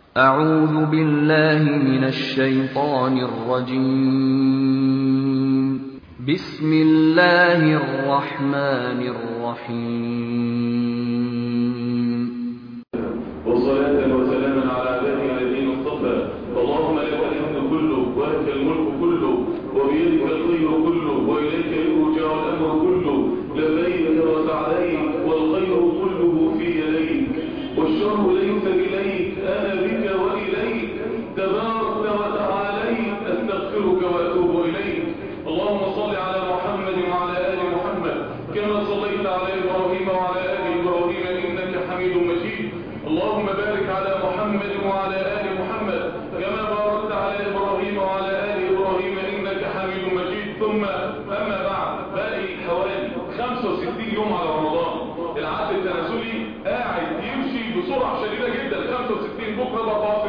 أعوذ بالله من الشيطان الرجيم بسم الله الرحمن الرحيم وصلاة وسلاما على عباده الذين اصطفى اللهم لك الحمد كله ولك الملك كله وبيدك الخير كله وإليك يرجع الأمر كله لبيك وسعديك والخير كله في يديك والشر ليس إليك أنا بك وإليك تبارك وتعاليك أستغفرك وأتوب إليك اللهم صل على محمد وعلى آل محمد كما صليت على إبراهيم وعلى آل إبراهيم إنك حميد مجيد اللهم بارك على محمد وعلى آل محمد كما باركت على إبراهيم وعلى آل إبراهيم إنك حميد مجيد ثم أما بعد باقي حوالي 65 يوم على رمضان العدد التنازلي قاعد يمشي بسرعة شديدة جدا 65 بكرة ب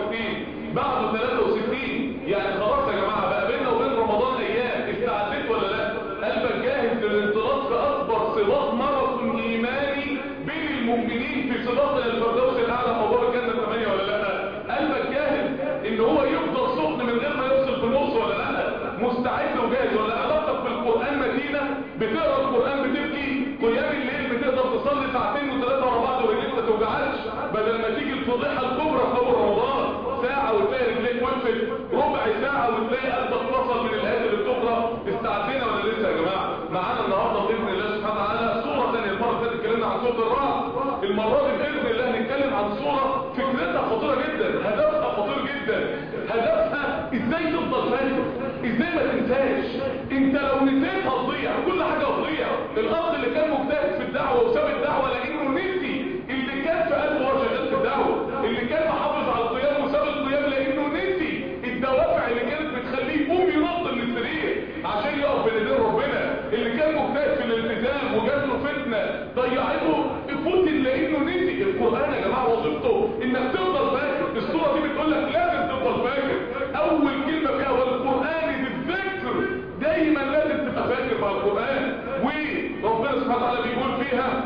64 بعده 63 يعني خلاص يا جماعة بقى بيننا وبين رمضان أيام استعدت ولا لا؟ قلبك جاهز للانطلاق في أكبر سباق ماراثون إيماني بين المؤمنين في سباق إلى الفردوس الأعلى حضور الجنة الثمانية ولا لا؟ قلبك جاهز إن هو يفضل سخن من غير ما يفصل في النص ولا لا؟ مستعد وجاهز ولا علاقتك بالقرآن متينة بتقرا القرآن بتبكي قيام الليل بتقدر تصلي ساعتين وثلاثة ورا بعض ورجليك ما توجعكش بدل ما تيجي الفضيحة الكبرى في أول رمضان ساعة وتلاقي رجليك وقفت ربع ساعة وتلاقي قلبك وصل من الآيات اللي بتقرا استعدينا ولا لسه يا جماعة؟ معانا النهارده بإذن الله سبحانه وتعالى صورة ثانية المرة اللي فاتت اتكلمنا عن سورة الرعد المرة دي بإذن الله هنتكلم عن صورة فكرتها خطيرة جدا هدفها خطير جدا هدفها ازاي تفضل فاكر ازاي ما تنساش انت لو نسيت هتضيع كل حاجة هتضيع الاخ اللي كان مجتهد في الدعوة وساب الدعوة لانه نسي اللي كان في قلبه وهو شغال في الدعوة اللي كان محافظ على القيام وساب القيام لانه نسي الدوافع اللي كانت بتخليه يقوم ينط من السرير عشان يقف بين ايدين ربنا اللي كان مجتهد في الالتزام وجات له فتنه ضيعته فتن لانه نسي القران يا جماعه وظيفته انك تفضل فاكر الصوره دي بتقول لك لازم تفضل فاكر اول كلمه فيها والقران بالذكر دايما لازم تبقى فاكر مع القران وربنا سبحانه وتعالى بيقول فيها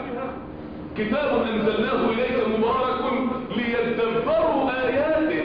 كتاب أنزلناه إليك مبارك ليتدبروا آياته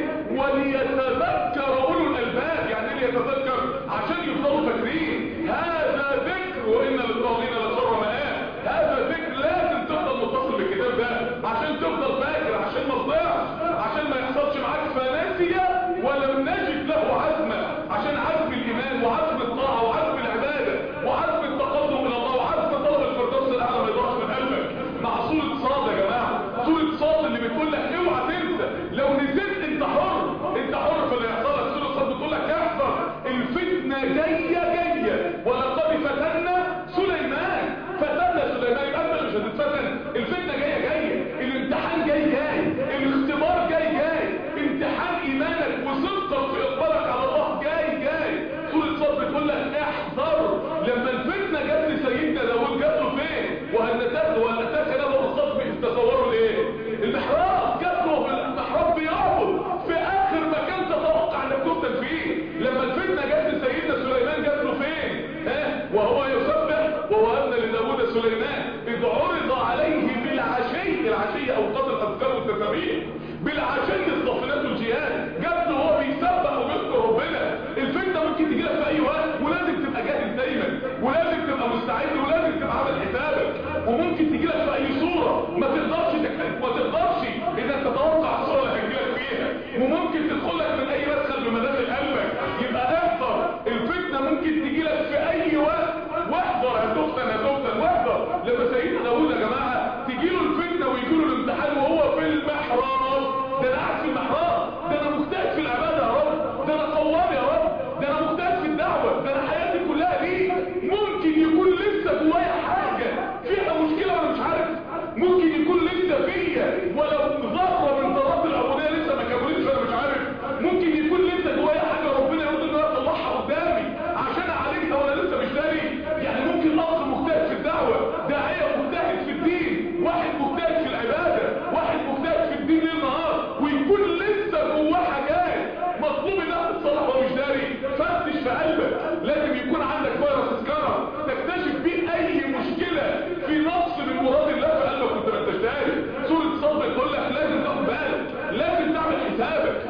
وليتذكر أولو الألباب يعني ايه ليتذكر عشان يفضلوا فاكرين هذا ذكر وإن للطاغين لشر مآب هذا ذكر لازم تفضل متصل بالكتاب ده عشان تفضل فاكر عشان ما تضيعش عشان ما يحصلش معاك فناسية ولم نجد له عزمة عشان عزم الإيمان وعزم الطاعة وعزم العبادة وعزم التقدم إلى الله وعزم طلب الفردوس الأعلى ما يضيعش من قلبك مع صورة صاد يا جماعة صورة صاد اللي بتقول لك اوعى تنسى لو نسيت انت حر انت حر في اللي يحصل لك صورة صاد بتقول لك احذر الفتنة جاية جاية ولقد فتنا سليمان فتنا سليمان يبقى انت مش هتتفتن الفتنة جاية جاية الامتحان جاي جاي الاختبار جاي جاي امتحان ايمانك وصدقك في اقبالك على الله جاي جاي صورة صاد بتقول لك احذر لما الفتنة جت لسيدنا داوود جات له فين وهنتك وهنتك انا بالخطب تصوروا الايه المحراب جات له المحراب بيعبد في اخر مكان تتوقع انك تفتن فيه لما الفتنة جت لسيدنا سليمان جات له فين ها وهو يسبح ووهبنا لداوود سليمان اذ عرض عليه بالعشي العشي اوقات الاذكار والتسابيح بالعشي الصافنات والجهاد جات له وهو بيسبح وبيذكر ربنا الفتنة ممكن تجي لك في اي وقت ولازم تبقى جاهز دايما ولازم تبقى مستعد ولازم تبقى عامل حسابك وممكن تجي لك في اي صورة ما تقدرش تك- ما تقدرش انك تتوقع الصورة اللي هتجي لك فيها وممكن تدخل لك من اي مدخل بمداخل قلبك يبقى احذر الفتنة ممكن تجي لك في اي وقت واحذر هتفتن هتفتن واحذر لما سيدنا داوود يا جماعة تجي له الفتنة ويجي له الامتحان وهو في المحراب ده انا قاعد في المحراب ده انا مجتهد في العبادة يا رب ده انا قوام يا رب ده انا مجتهد في الدعوة ده انا حياتي كلها ليك ممكن يكون لسه جوايا حاجة فيها مشكلة وانا مش عارف ممكن يكون لسه فيا ولو ذرة من ذرات العبودية لسه ما كملتش وانا مش عارف ممكن يكون لسه جوايا حاجة ربنا يرد ان انا اطلعها قدامي عشان اعالجها وانا لسه مش داري يعني ممكن اخ مجتهد في الدعوة داعية مجتهد في الدين واحد مجتهد في العبادة واحد مجتهد في الدين ليل نهار ويكون لسه جواه حاجات مطلوب انها تتصلح وهو مش داري فتش في قلبك لازم يكون عندك فيروس سكانر تكتشف بيه اي مشكلة في نقص من مراد الله في قلبك وانت ما انتش داري سورة صدر تقول لك لازم تاخد بالك لازم تعمل حسابك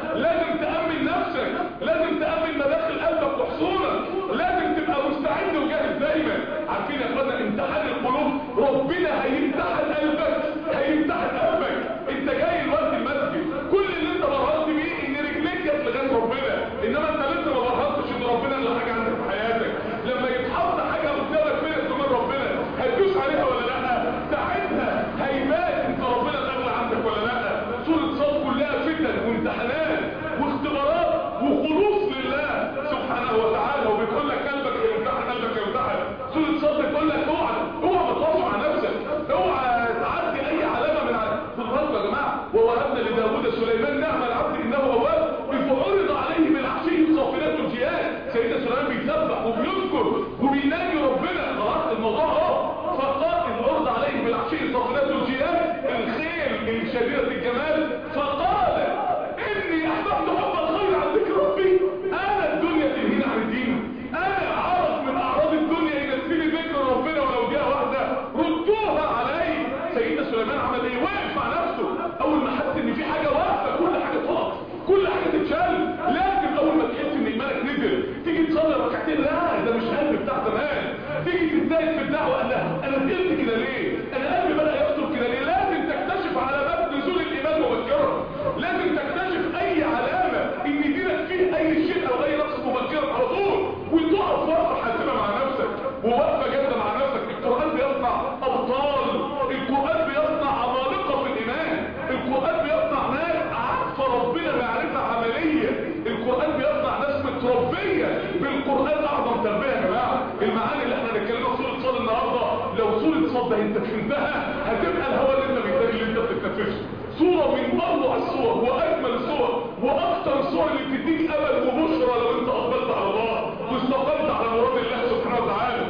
الدعوه قال لها انا زهقت كده ليه انا قلبي بدا يخطر كده ليه لازم تكتشف علامات نزول الايمان مبكرا لازم تكتشف اي علامه ان دينك فيه اي شيء او اي نقص مبكرا على طول وتقف وقفه حاسمه مع نفسك ووقفه جاده مع نفسك القران بيصنع ابطال القران بيصنع عمالقه في الايمان القران بيصنع ناس عارفه ربنا معرفه عمليه القران بيصنع ناس متربيه بالقران اعظم تربيه يا جماعه المعاني اللي احنا هنتكلمها في سوره صاد النهارده لو سوره صاد ده انت فهمتها هتبقى الهوى اللي انت محتاج اللي انت بتتنفسه صوره من اروع الصور واجمل الصور واكثر الصور اللي بتديك امل وبشرى لو انت اقبلت على الله واستقمت على مراد الله سبحانه وتعالى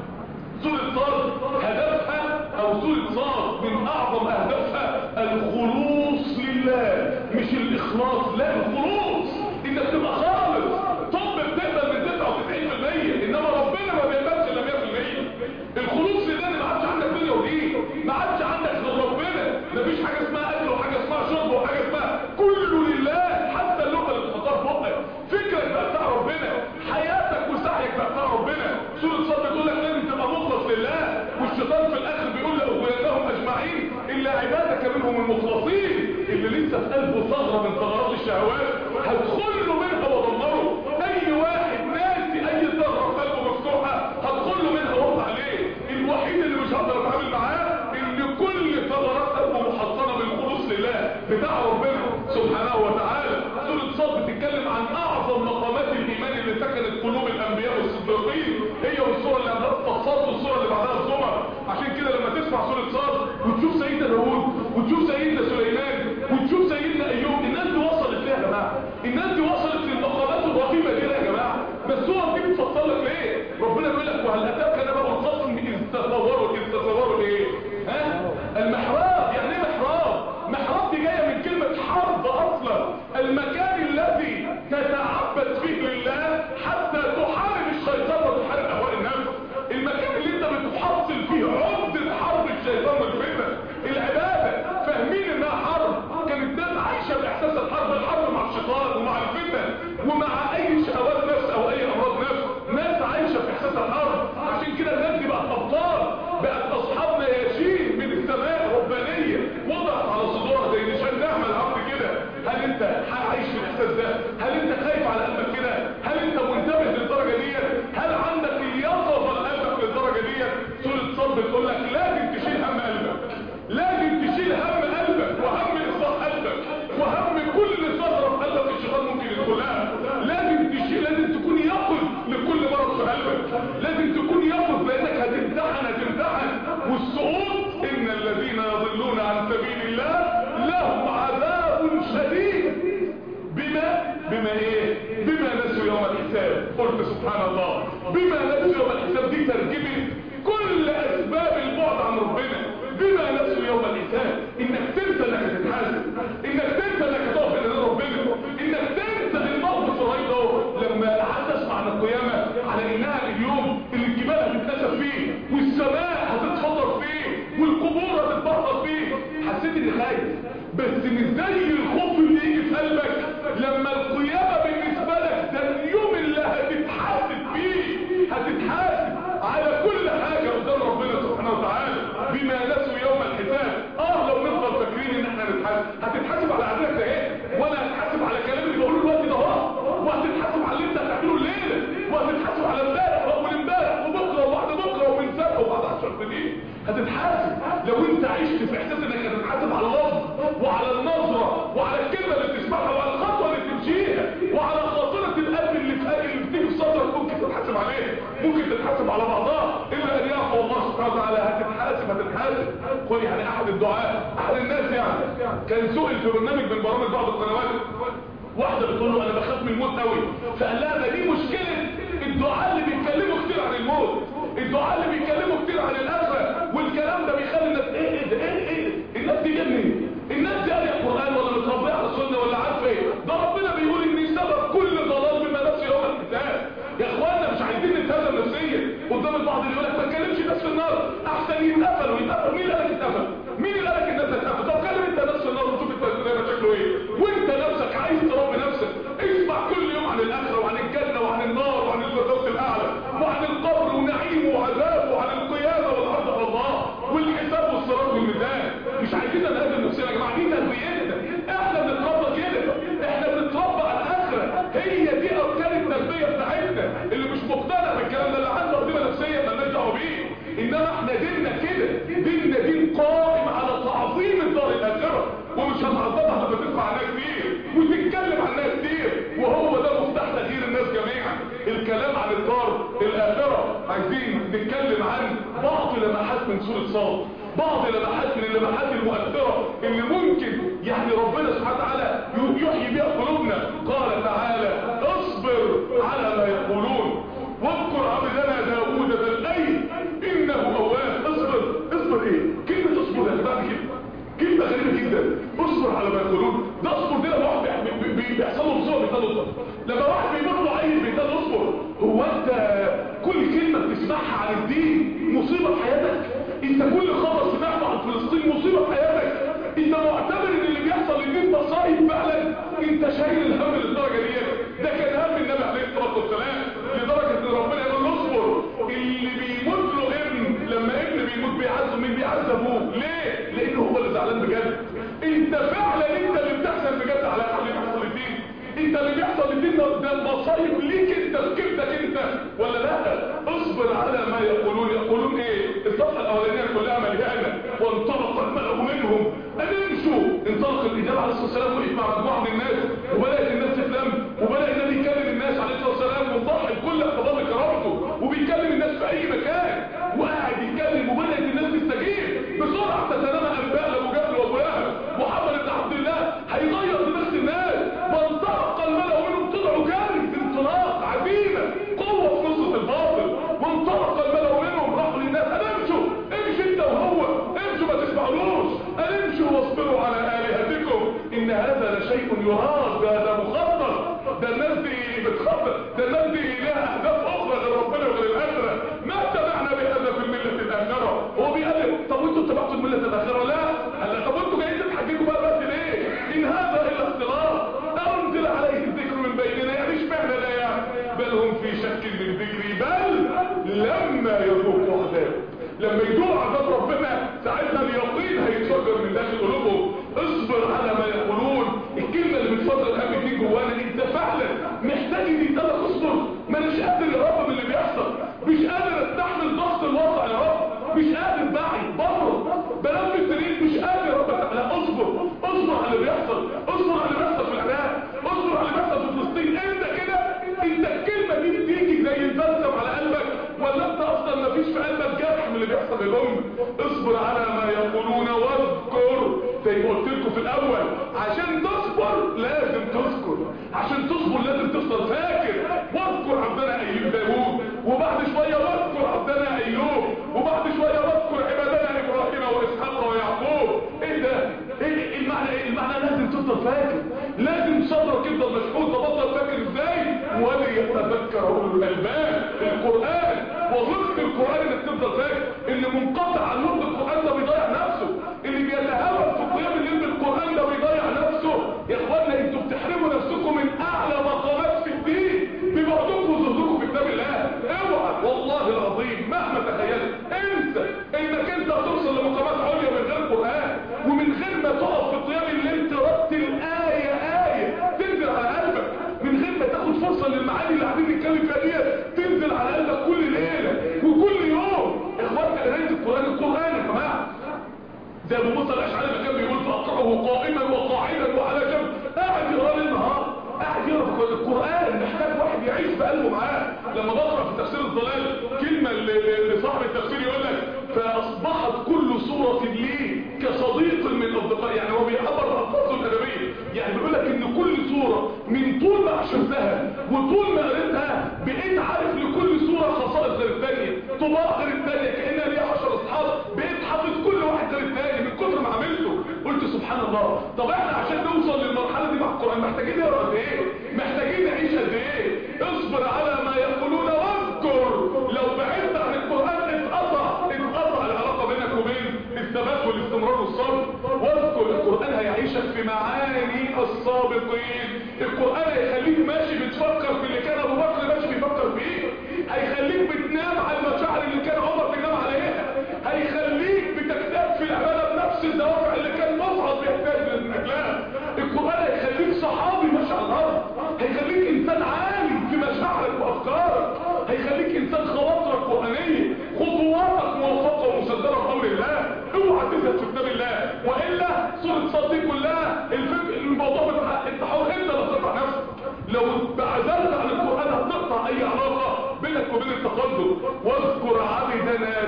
سورة صاد هدفها او سورة صاد من اعظم اهدافها الخلوص لله مش الاخلاص لا الخلوص انك تبقى خالص طب بتقبل من 99% انما ربنا ما بيقبلش الا 100% الخلوص لله ما عادش عندك دنيا ودين ما عادش عندك غير ربنا مفيش حاجه اسمها اكل وحاجه اسمها شرب وحاجه اسمها كله لله حتى اللغه اللي بتختار بقك فكرك بقى بتاع ربنا حياتك وسعيك بقى بتاع ربنا سوره صاد بتقول لك لازم تبقى مخلص لله والشيطان في الاخر بيقول لاغويائهم اجمعين الا عبادك منهم المخلصين اللي لسه في قلبه ثغره من ثغرات الشهوات هتدخل له منها ودمره اي واحد ناسي اي ثغره في قلبه مفتوحه هتدخل له منها وقت عليه الوحيد اللي مش هقدر اتعامل معاه ان كل ثغرات قلبه محصنه بالخلوص لله بتاع ربنا سبحانه وتعالى سوره صاد بتتكلم عن اعظم مقامات الايمان اللي سكنت قلوب الانبياء والصديقين هي والسوره اللي قبلها صاد والسوره اللي بعدها الزمر عشان كده لما تسمع سوره صاد وتشوف سيدنا داوود وتشوف سيدنا سليمان وتشوف سيدنا ايوب الناس دي وصلت ليه يا جماعه الناس دي وصلت للمقامات الرهيبه دي يا جماعه بس الصور دي بتفصل لك ليه ربنا بيقول لك وهل اتاك نبأ الخصم اذ تصوروا اذ تصوروا ايه ها المحراب يعني ايه محراب محراب دي جايه من كلمه حرب اصلا المكان الذي تتعبد فيه لله حتى تحارب الشيطان وتحارب اهواء النفس المكان اللي انت بتحصل فيه عقدة حرب الشيطان والفتن العبادة فاهمين انها حرب كانت ناس عايشة باحساس الحرب الحرب مع الشيطان ومع الفتن ومع اي شهوات نفس او اي امراض نفس ناس عايشة في احساس الحرب عشان كده الناس دي بقت ابطال بقت اصحاب نياشين من السماء ربانية وضعت على صدورها زي نشان نعمة العبد كده هل انت عايش في الاحساس ده هل انت خايف على قلبك كده هل انت منتبه للدرجة دي هل عندك اليقظة لقلبك للدرجة دي سورة صد بتقول لك لازم تشيل هم قلبك لازم تشيل هم قلبك وهم اصلاح قلبك وهم كل ثغرة في قلبك الشيطان ممكن يدخلها لازم تشيل لازم تكون يقظ لكل مرض في قلبك لازم تكون يقظ لانك هتمتحن هتمتحن والسقوط ان الذين يضلون عن سبيل الله لهم عذاب شديد بما بما ايه بما نسوا يوم الحساب قلت سبحان الله بما نسوا يوم الحساب دي ترجمه كل اسباب البعد عن ربنا بما نسوا يوم الحساب انك تنسى انك هتتحاسب انك تنسى انك هتقف بين ربنا انك تنسى الموقف الرهيب ده لما قعدت اسمع عن القيامه على انها اليوم اللي الجبال هتتنسف فيه والسماء هتتفطر فيه والقبور هتتبطل فيه حسيت اني خايف بس مش زي الخوف اللي يجي في قلبك لما القيامه بالنسبه لك ده اليوم اللي هتتحاسب فيه هتتحاسب على كل حاجه قدام ربنا سبحانه وتعالى بما نسوا يوم الحساب اه لو نفضل فاكرين ان احنا هنتحاسب هتتحاسب على عادتك ده ايه ولا هتتحاسب على كلام اللي بقوله الوقت ده اهو وهتتحاسب على اللي انت هتعمله الليله وهتتحاسب على امبارح واول امبارح وبكره وبعد بكره ومن سنه وبعد 10 سنين هتتحاسب لو انت عشت في احساس انك هتتحاسب على اللفظ وعلى النظره وعلى الكلمه اللي بتسمعها وعلى الخطوه اللي بتمشيها وعلى خاطره القلب اللي في اللي بتيجي في صدرك ممكن تتحاسب عليه ممكن تتحاسب على بعضها الا ان يعفو الله سبحانه وتعالى هتتحاسب هتتحاسب قول يعني احد الدعاء احد الناس يعني كان سئل في برنامج من برامج بعض القنوات واحدة بتقول له انا بخاف من الموت قوي فقال لها ده دي مشكلة الدعاء اللي بيتكلموا كتير عن الموت الدعاء اللي بيتكلموا كتير عن الاخرة والكلام ده بيخلي الناس ايه ايه ده ايه ايه الناس دي جنة الناس دي قارية القرآن ولا متربية على السنة ولا عارفة ايه ده ربنا بيقول ان سبب كل ضلال بما نفسه يوم الحساب يا اخوانا مش عايزين نتهزم نفسيا قدام البعض اللي يقول لك ما تكلمش الناس في النار احسن يتقفلوا يتقفلوا مين اللي قالك يتقفل مين اللي قالك الناس هتتقفل طب كلم انت نفس النار وشوف التهزم شكله ايه وانت نفسك عايز تربي نفسك اسمع كل يوم عن الاخره وعن الجنه وعن النار وعن الفردوس الاعلى وعن القبر ونعيمه وعذابه وعن القيامه هي دي اركان التربيه بتاعتنا اللي مش مقتنع بالكلام ده اللي عنده عقده نفسيه مالناش دعوه بيه انما احنا ديننا كده ديننا دين قائم على تعظيم الدار الاخره ومش هنعظمها لما تسمع عنها كتير وتتكلم عنها كتير وهو ده مفتاح تغيير الناس جميعا الكلام عن الدار الاخره عايزين نتكلم عن بعض لمحات من سوره صاد بعض لمحات من اللمحات المؤثره اللي ممكن يعني ربنا سبحانه وتعالى يحيي بها قلوبنا قال تعالى اصبر على ما يقولون واذكر عبدنا داوود ذا الايد انه اواب اصبر اصبر ايه كلمه اصبر يا جماعه كده كلمه غريبه جدا اصبر على ما يقولون ده اصبر دي لما واحد بي- بي- بيحصل له مصيبه بيتقال اصبر لما واحد بيمر له عيل بيتقال اصبر هو انت كل كلمه بتسمعها عن الدين مصيبه في حياتك انت كل خبر سمعته عن فلسطين مصيبه في حياتك انت معتبر ان اللي بيحصل للدين مصايب فعلا انت شايل الهم للدرجه دي ده كان هم النبي عليه الصلاه والسلام لدرجه ان ربنا يقول له اصبر اللي بيموت له ابن لما ابن بيموت بيعذب مين بيعذب ابوه ليه لانه هو اللي زعلان بجد انت فعلا انت اللي بتحزن بجد على اللي بيحصل للدين انت اللي بيحصل للدين ده ده مصايب ليك انت في كبدك انت ولا لا اصبر على ما يقولون يقولون ايه الصفحه الاولانيه كلها مليانه وانطلق الملأ منهم ان امشوا انطلق الاجابه عليه الصلاه والسلام وقف مع مجموعه من الناس وبدات الناس تتلم وبدا النبي يكلم الناس عليه الصلاه والسلام ومضحي بكل احتضان كرامته وبيكلم الناس في اي مكان وقاعد يتكلم وبدات الناس تستجيب بسرعه تتنامى انباء لابو جهل وابو لهب محمد بن عبد الله هيغير دماغ الناس وانطلق الملأ منهم طلعوا جري انطلاق عزيمه قوه في نصره الباطل وانطلق الملأ منهم راحوا للناس أن امشوا امشي انت وهو امشوا ما تسمعلوش أن امشوا واصبروا على الهتكم ان هذا لشيء يراد ده ده مخطط ده الناس دي بتخطط ده الناس دي لها اهداف اخرى غير ربنا وغير الاخره ما اتبعنا بهذا في المله الاخره هو بيقلب طب وانتوا اتبعتوا المله الاخره لا قال لك طب انتوا جايين تتحججوا بقى بس ليه ان هذا الا اختلاط انزل عليه الذكر من بيننا يعني اشمعنى لا يعني بل هم في شك من ذكري بل لما يذوقوا عذاب لما يدوق عذاب ربنا ساعتها اليقين هيتفجر من داخل قلوبهم اصبر على ما يقولون الكلمه اللي بتفضل الهم دي جوانا انت فعلا محتاج ان انت تصبر ما اناش قادر يا رب من اللي بيحصل مش قادر استحمل ضغط الوضع يا رب مش قادر بعي بره بنام في السرير مش قادر يا رب لا اصبر اصبر على اللي بيحصل اصبر على اللي بيحصل في العراق اصبر على اللي بيحصل في فلسطين انت كده انت الكلمه دي بتيجي زي البلسم على قلبك ولا انت اصلا ما فيش في قلبك جرح من اللي بيحصل للام اصبر على ما يقولون واذكر زي ما قلت لكم في الاول عشان تصبر لازم تذكر عشان تصبر لازم تفضل فاكر واذكر عبدنا ايوب داوود وبعد شويه واذكر عبدنا ايوب وبعد شويه واذكر عبادنا ابراهيم واسحاق ويعقوب ايه ده ايه المعنى ايه المعنى لازم تفضل فاكر لازم صدرك يفضل مشحون تفضل فاكر ازاي وليتذكر اولو الالباب القران وظيفه القران انك تفضل فاكر اللي منقطع عن نور القران ده بيضيع نفسه اللي بيتهاون في قيام الليل بالقران ده بيضيع نفسه يا اخوانا انتوا بتحرموا نفسكم من اعلى مقامات في الدين ببعضكم وزهدكم في كتاب الله اوعى والله العظيم مهما تخيلت انسى انك انت هتوصل لمقامات عليا من غير قران ومن غير ما تقف في قيام الليل ترتل ايه ايه تنزل على قلبك من غير ما تاخد فرصه للمعاني اللي قاعدين نتكلم فيها ديت تنزل على قلبك كل ليله وكل يوم اخواتنا قرايه القران القران يا جماعه زي ابو موسى الاشعري ما كان بيقول فاقراه قائما وقاعدا وعلى جنب قاعد يقرا ليل نهار قاعد يقرا في القران محتاج واحد يعيش في قلبه معاه لما بقرا في تفسير الضلال كلمه ل- ل- لصاحب التفسير يقول لك فاصبحت كل سوره لي كصديق من اصدقائي يعني هو بيعبر بألفاظه الادبيه يعني بيقول لك ان كل سوره من طول ما عشرتها وطول ما قريتها بقيت عارف لكل سوره خصائص غير الثانيه طباع غير الثانيه كانها ليها 10 اصحاب بقيت حافظ كل واحد غير الثاني من كتر ما عملته قلت سبحان الله طب احنا عشان نوصل للمرحله دي مع القران محتاجين نقرا قد ايه محتاجين نعيش قد ايه اصبر على ما يقولون واذكر لو بعدت عن القران اتقطع اتقطع العلاقه بينك وبين الثبات والاستمرار والصبر واذكر القران هيعيشك في معاني السابقين القران هيخليك ماشي بتفكر في اللي كان ابو بكر ماشي بيفكر فيه هيخليك بتنام على المشاعر اللي كان عمر بينام عليها هيخليك بتجتهد في العباده بنفس الدوافع اللي كان مصعد بيحتاج من اجلها القران هيخليك صحابي ماشي على الارض هيخليك انسان انسان عالي في مشاعرك وافكارك هيخليك انسان خواطرك قرانيه خطواتك موفقه ومسدره بامر الله اوعى تزهد في كتاب الله والا سوره صاد دي كلها الفكر الموضوع بتاع انت حاول انت اللي تقطع نفسك لو بعزلت عن القران هتقطع اي علاقه بينك وبين التقدم واذكر عبدنا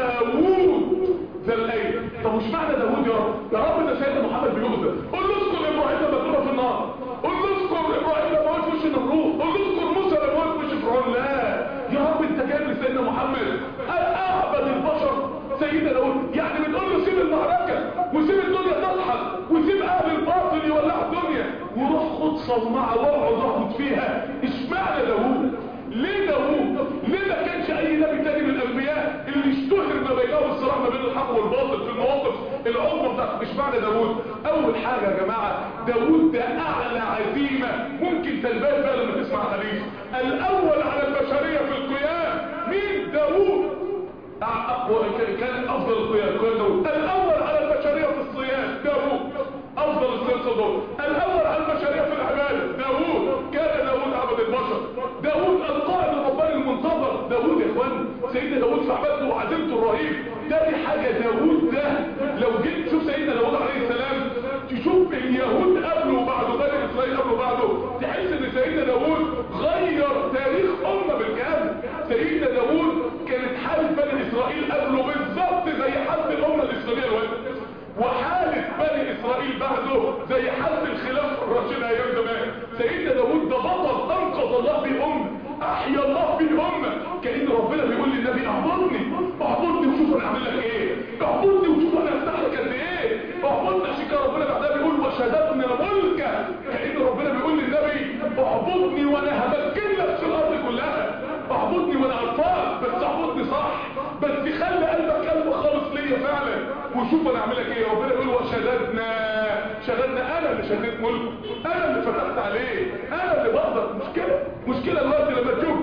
داوود ده الايه طب مش معنى داوود يا رب يا رب ده سيدنا محمد بيؤذى قول له اذكر ابراهيم لما تروح في النار قول له اذكر ابراهيم لما وقف وش النمرود قول له اذكر موسى لما وقف وش فرعون لا يا رب انت جايب لي سيدنا محمد اعبد البشر سيدنا داوود يعني بتقول له سيب المعركه وسيب الدنيا تضحك وسيب اهل الباطل يولعوا الدنيا وروح خد صومعه واقعد اعبد فيها اشمعنى داوود ليه داوود ليه ما كانش اي نبي تاني من الانبياء اللي اشتهر ما بينهم الصراع ما بين الحق والباطل في المواقف العظمى بتاعت مش معنى داوود اول حاجه يا جماعه داوود ده اعلى عزيمه ممكن تنبهر بها لما تسمع حديث الاول على البشريه في القيام مين داوود أقوى كان افضل القيام قيام داوود الاول على البشريه في الصيام داوود افضل السلسله دول الاول على البشريه في العباده داوود كان داوود عبد البشر داوود القائد الرباني المنتظر داوود يا اخوان سيدنا داوود في عبادته وعزيمته الرهيب ده دي حاجه داوود ده لو جيت تشوف سيدنا داوود عليه السلام تشوف اليهود قبله وبعده بني اسرائيل قبله وبعده تحس ان سيدنا داوود غير تاريخ امه بالكامل سيدنا داوود كانت حال بني اسرائيل قبله بالظبط زي حال الامه الاسلاميه الوقت وحالة بني اسرائيل بعده زي حالة الخلافة الراشدة ايام زمان سيدنا داود ده بطل انقذ الله بيه امه احيا الله بيه امه كأن ربنا بيقول للنبي اعبدني اعبدني وشوف انا اعمل لك ايه اعبدني وشوف انا افتح لك قد ايه اعبدني عشان كده ربنا بعدها بيقول وشددنا ملكا كأن ربنا بيقول للنبي اعبدني وانا همكن لك في الارض كلها اعبدني وانا عرفان بس اعبدني صح بس خلي قلبك قلب خالص ليا فعلا وشوف انا اعمل لك ايه ربنا يقول وشددنا شددنا انا اللي شددت ملكه انا اللي فتحت عليه انا اللي بقدر مشكله مشكله دلوقتي لما تشوف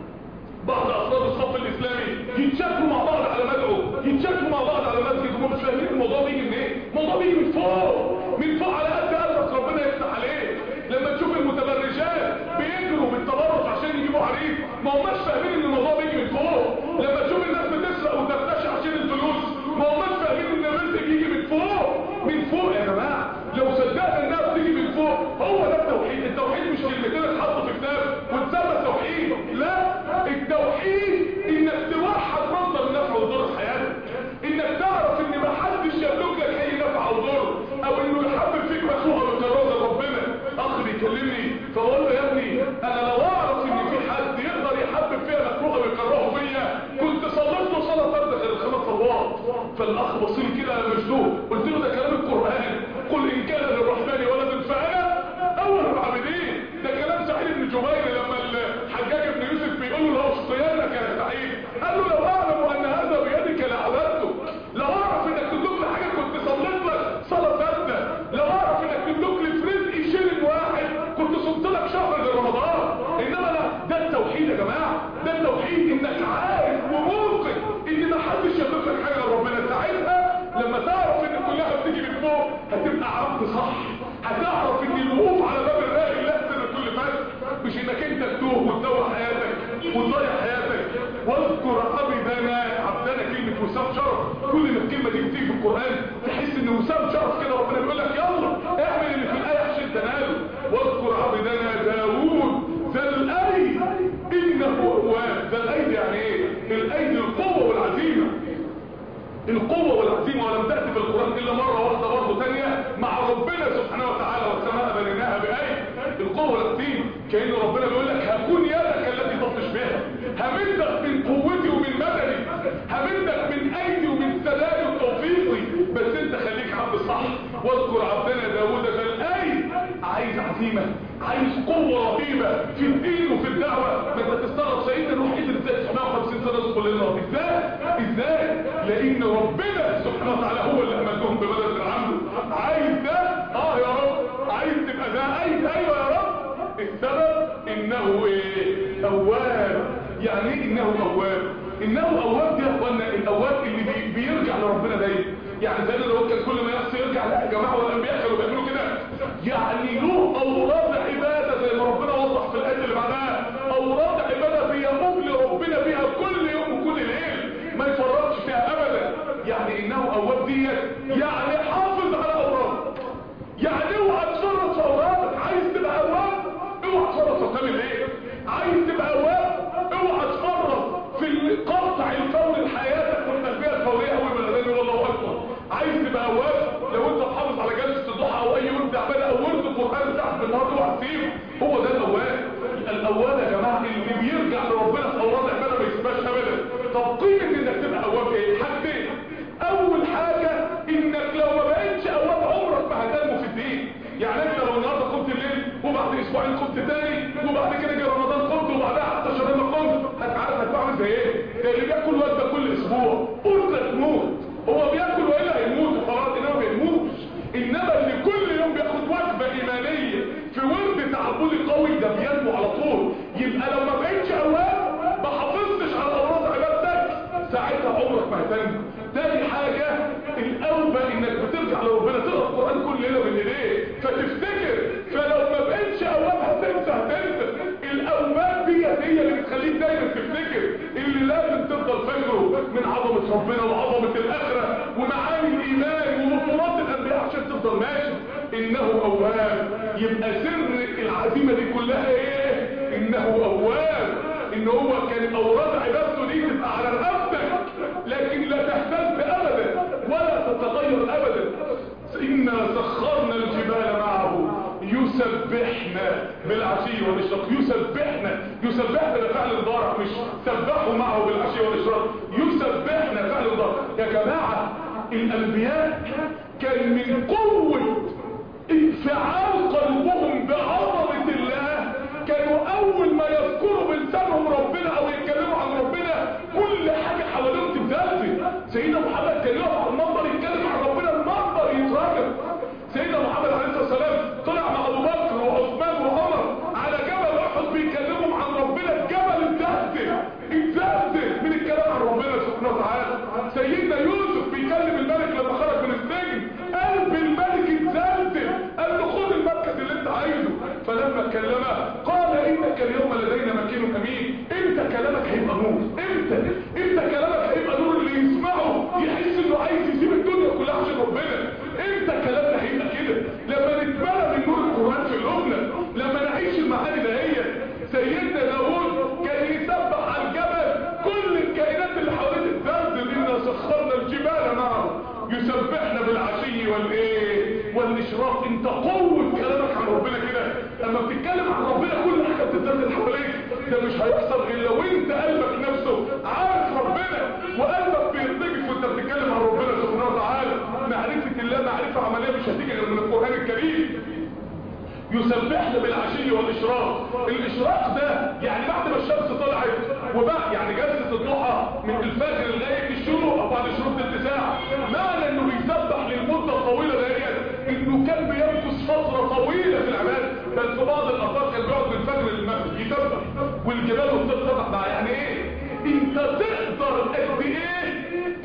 بعض افراد الصف الاسلامي يتشكوا مع بعض على مدعو يتشكوا مع بعض على مسجد وهم مش فاهمين الموضوع بيجي منين ايه الموضوع بيجي من فوق من فوق على قد قلبك ربنا يفتح عليه لما تشوف المتبرجات بيجروا بالتبرج عشان يجيبوا عريس ما هماش فاهمين ان الموضوع بيجي من فوق لما تشوف الناس بتسرق وتفتش عشان الفلوس ما هماش فاهمين ان الرزق بيجي من فوق من فوق يا جماعه لو صدقنا الناس تيجي من فوق هو ده التوحيد التوحيد مش كلمتين اتحطوا في كتاب واتسمى توحيد لا التوحيد انك توحد مصدر النفع وضر في حياتك انك تعرف ان ما حدش يملك لك اي نفع او ضر او انه يحبب فيك مخلوق بكرامه ربنا اخ بيكلمني فبقول له يا ابني انا لو اعرف ان في حد يقدر يحبب فيها مخلوق ويكرهه فيا كنت صليت له صلاه فرد غير الخمس صلوات فالاخ بصير كده مجنون قلت له ده كلام القران قل ان كان للرحمن ولد فانا اول العابدين ده كلام سعيد بن جبير لما الحجاج بن يوسف بيقول له لو اصطيانك يا سعيد قال له لو اعلم ان هذا بيدك لعبدته لو اعرف انك تملك لي حاجه كنت صليت لك صلاه ثابته لو اعرف انك تملك لي في رزقي شيلن واحد كنت صمت لك شهر غير رمضان انما لا ده التوحيد يا جماعه ده التوحيد انك عارف وموقن ان ما حدش يملك لك حاجه غير ربنا ساعتها لما تعرف ان كلها بتيجي من فوق هتبقى عبد صح هتعرف ان الوقوف على باب الراجل لازم كل فجر مش انك انت تتوه وتدور حياتك وتضيع حياتك واذكر عبدنا عبدنا كلمه وسام شرف كل ما الكلمه دي بتيجي في القران تحس ان وسام شرف كده ربنا بيقول لك يلا اعمل اللي في الايه عشان تناله واذكر عبدنا داوود ذا الايد انه اواب ذا الايد يعني ايه الايد القوه والعزيمه القوة والعزيمة ولم تأتي في القرآن إلا مرة واحدة برضه ثانية مع ربنا سبحانه وتعالى والسماء بنيناها بأي القوة والعزيمة كأن ربنا بيقول لك هكون يدك التي تبطش بها همدك من قوتي ومن مدني همدك من أيدي ومن سدادي وتوفيقي بس أنت خليك عبد صح واذكر عبدنا داوود ذا الأيد عايز عزيمة عايز قوة رهيبة في الدين وفي الدعوة ما انت تستغرب سيدنا نوح قدر ازاي 950 سنة يدخل للنار ازاي ازاي لان ربنا سبحانه وتعالى هو اللي امدهم ببلد العمد عايز ده اه يا رب عايز تبقى ده عايز ايوه يا رب السبب انه ايه اواب يعني ايه انه اواب انه اواب ده يا اخوانا الاواب اللي بي بيرجع لربنا دايما يعني زي لو كان كل ما يحصل يرجع لا يا جماعه والانبياء كانوا بيعملوا كده يعني له اوراد عباده زي ما ربنا وضح في الايه اللي وبعد اسبوعين قمت تاني وبعد كده جه رمضان قمت وبعدها حتى شهرين ما قمت هتعرف هتعمل زي ايه زي اللي بياكل وجبه كل اسبوع قلت تموت هو بياكل والا هيموت وخلاص انما ما بيموتش انما اللي كل يوم بياخد وجبه ايمانيه في ورد تعبدي قوي ده بينمو على طول يبقى لو ما بقتش اواب ما حافظتش على اوراد عبادتك ساعتها عمرك ما هتنمو تاني حاجه الاوبه انك بترجع لربنا تقرا القران كل ليله من ايديه فتفتكر فلو ما بقتش اواب هتنسى هتنسى الاواب دي هي اللي بتخليك دايما تفتكر اللي لازم تفضل فاكره من عظمه ربنا وعظمه الاخره ومعاني الايمان وبطولات الانبياء عشان تفضل ماشي انه اواب يبقى سر العزيمه دي كلها ايه انه اواب ان هو كان اوراد عبادته دي تبقى على رقبتك لكن لا تهتز ابدا ولا تتغير ابدا انا سخرنا الجبال معه يسبحنا بالعشي والاشراق يسبحنا يسبحنا ده فعل الضارع مش سبحوا معه بالعشي والاشراق يسبحنا فعل الضارع يا جماعه الانبياء كان من قوه انفعال قلبهم بعظمه الله كانوا اول ما يذكروا بلسانهم ربنا او يتكلموا عن ربنا كل حاجه حواليهم تتزلزل سيدنا محمد كان يقف على المنبر يتكلم عن ربنا المنبر يتراجع سيدنا محمد عليه الصلاه والسلام طلع مع ابو بكر وعثمان وعمر على جبل احد بيكلمهم عن ربنا الجبل اتزلزل اتزلزل من الكلام عن ربنا سبحانه وتعالى سيدنا يوسف بيكلم الملك لما خرج من السجن قلب الملك اتزلزل قال له خد المركز اللي انت عايزه فلما كلمه قال انك اليوم لدينا مكين امين امتى كلامك هيبقى نور امتى امتى كلامك هيبقى نور اللي يسمعه يحس انه عايز يسيب الدنيا كلها عشان ربنا امتى كلامنا هيبقى كده لما نتملى من نور القران في قلوبنا لما نعيش المعاني دهيت سيدنا داوود كان يسبح على الجبل كل الكائنات اللي حواليه تتزلزل انا سخرنا الجبال معه يسبحنا بالعشي والايه والاشراق انت قوه كلامك عن ربنا كده لما بتتكلم عن ربنا كل حاجه بتتزلزل حواليك ده مش هيحصل غير لو انت قلبك نفسه عارف ربنا وقلبك بيرتجف وانت بتتكلم عن ربنا سبحانه وتعالى معرفه الله معرفه عمليه مش هتيجي غير من القران الكريم يسبحنا بالعشي والاشراق الاشراق ده يعني بعد ما الشمس طلعت وبقى يعني جلسه الضحى من الفجر لغايه الشروق او بعد الشروق ثلث ساعه معنى انه بيسبح للمده الطويله ديت انه كان بيمكث فتره طويله في العباده بل في بعض الاثار كان بيقعد من الفجر للمغرب يسبح والجبال والطير مع يعني ايه انت تقدر قد ايه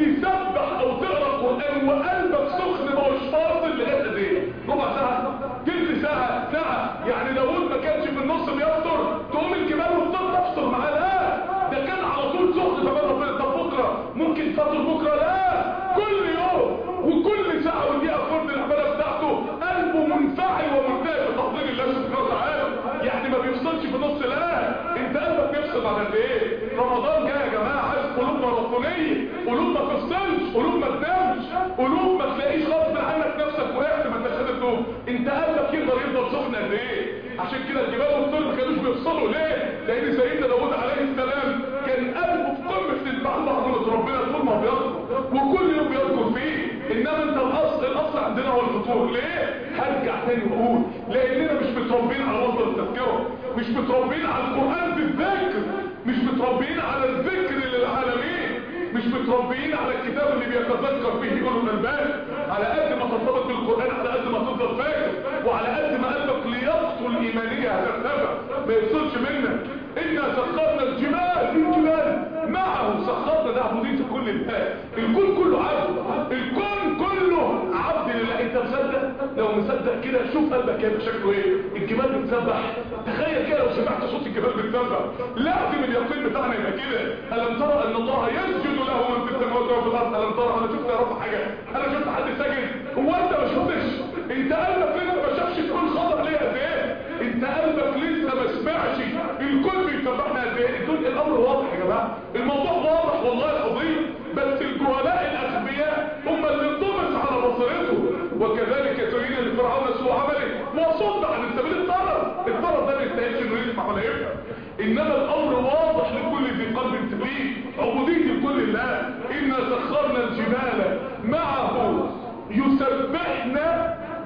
تسبح او تقرا القران وقلبك سخن ما هوش فاصل لغايه قد ايه ربع ساعه تلت ساعه ساعه يعني داوود ما كانش في النص بيفطر تقوم الجبال والطير تفطر معاه لا ده كان على طول سخن زمان ربنا طب بكره ممكن فاطر بكره لا كل يوم وكل ساعه ودقيقه فرد العباده بتاعته قلبه منفعل ومرتاح بتقدير الله سبحانه وتعالى يعني ما بيفصلش في نص لا انت قلبك بيفصل بعد قد ايه رمضان جاي يا جماعه عايز قلوبنا ربانيه قلوب ما تفصلش قلوب ما تنامش قلوب ما تلاقيش غصب عنك نفسك وقعت ما انتش قادر تقوم انت قلبك يقدر يفضل سخن قد ايه عشان كده الجبال والطير ما كانوش بيفصلوا ليه لان سيدنا داوود عليه السلام كان قلبه في قمه البحر بعظمه ربنا طول ما بيذكر وكل يوم بيذكر فيه انما انت الاصل الاصل عندنا هو الفطور ليه هرجع تاني واقول لاننا مش متربيين على مصدر التذكره مش متربيين على القران بالذكر مش متربيين على الذكر للعالمين مش متربيين على الكتاب اللي بيتذكر فيه اولو الالباب على قد ما ترتبط بالقران على قد ما تفضل فاكر وعلى قد ما قلبك لياقته الايمانيه هترتفع ما يفصلش منك انا سخرنا الجبال الجبال معه سخرنا ده عبوديه كل الله الكون كله عبد الكون كله عبد لله انت مصدق لو مصدق كده شوف قلبك هيبقى شكله ايه الجبال بتسبح تخيل كده لو سمعت صوت الجبال بتسبح لازم اليقين بتاعنا يبقى كده الم ترى ان الله يسجد له من في السماوات وفي الارض الم ترى انا شفت يا رب حاجه انا شفت حد ساجد هو انت ما شفتش انت قلبك لسه ما شافش الكون خضر ليه قد ايه انت قلبك لسه ما سمعش الكل بيسبحنا قد ايه الدنيا الامر واضح يا جماعه الموضوع واضح والله العظيم بس الجهلاء الاغبياء هم اللي انطمس على بصيرته وكذلك زين لفرعون سوء عمله وصد عن سبيل الطرف الطرف ده ما يستاهلش انه يسمع ولا يفهم انما الامر واضح لكل ذي قلب تبيه عبوديه لكل الله انا سخرنا الجبال معه يسبحنا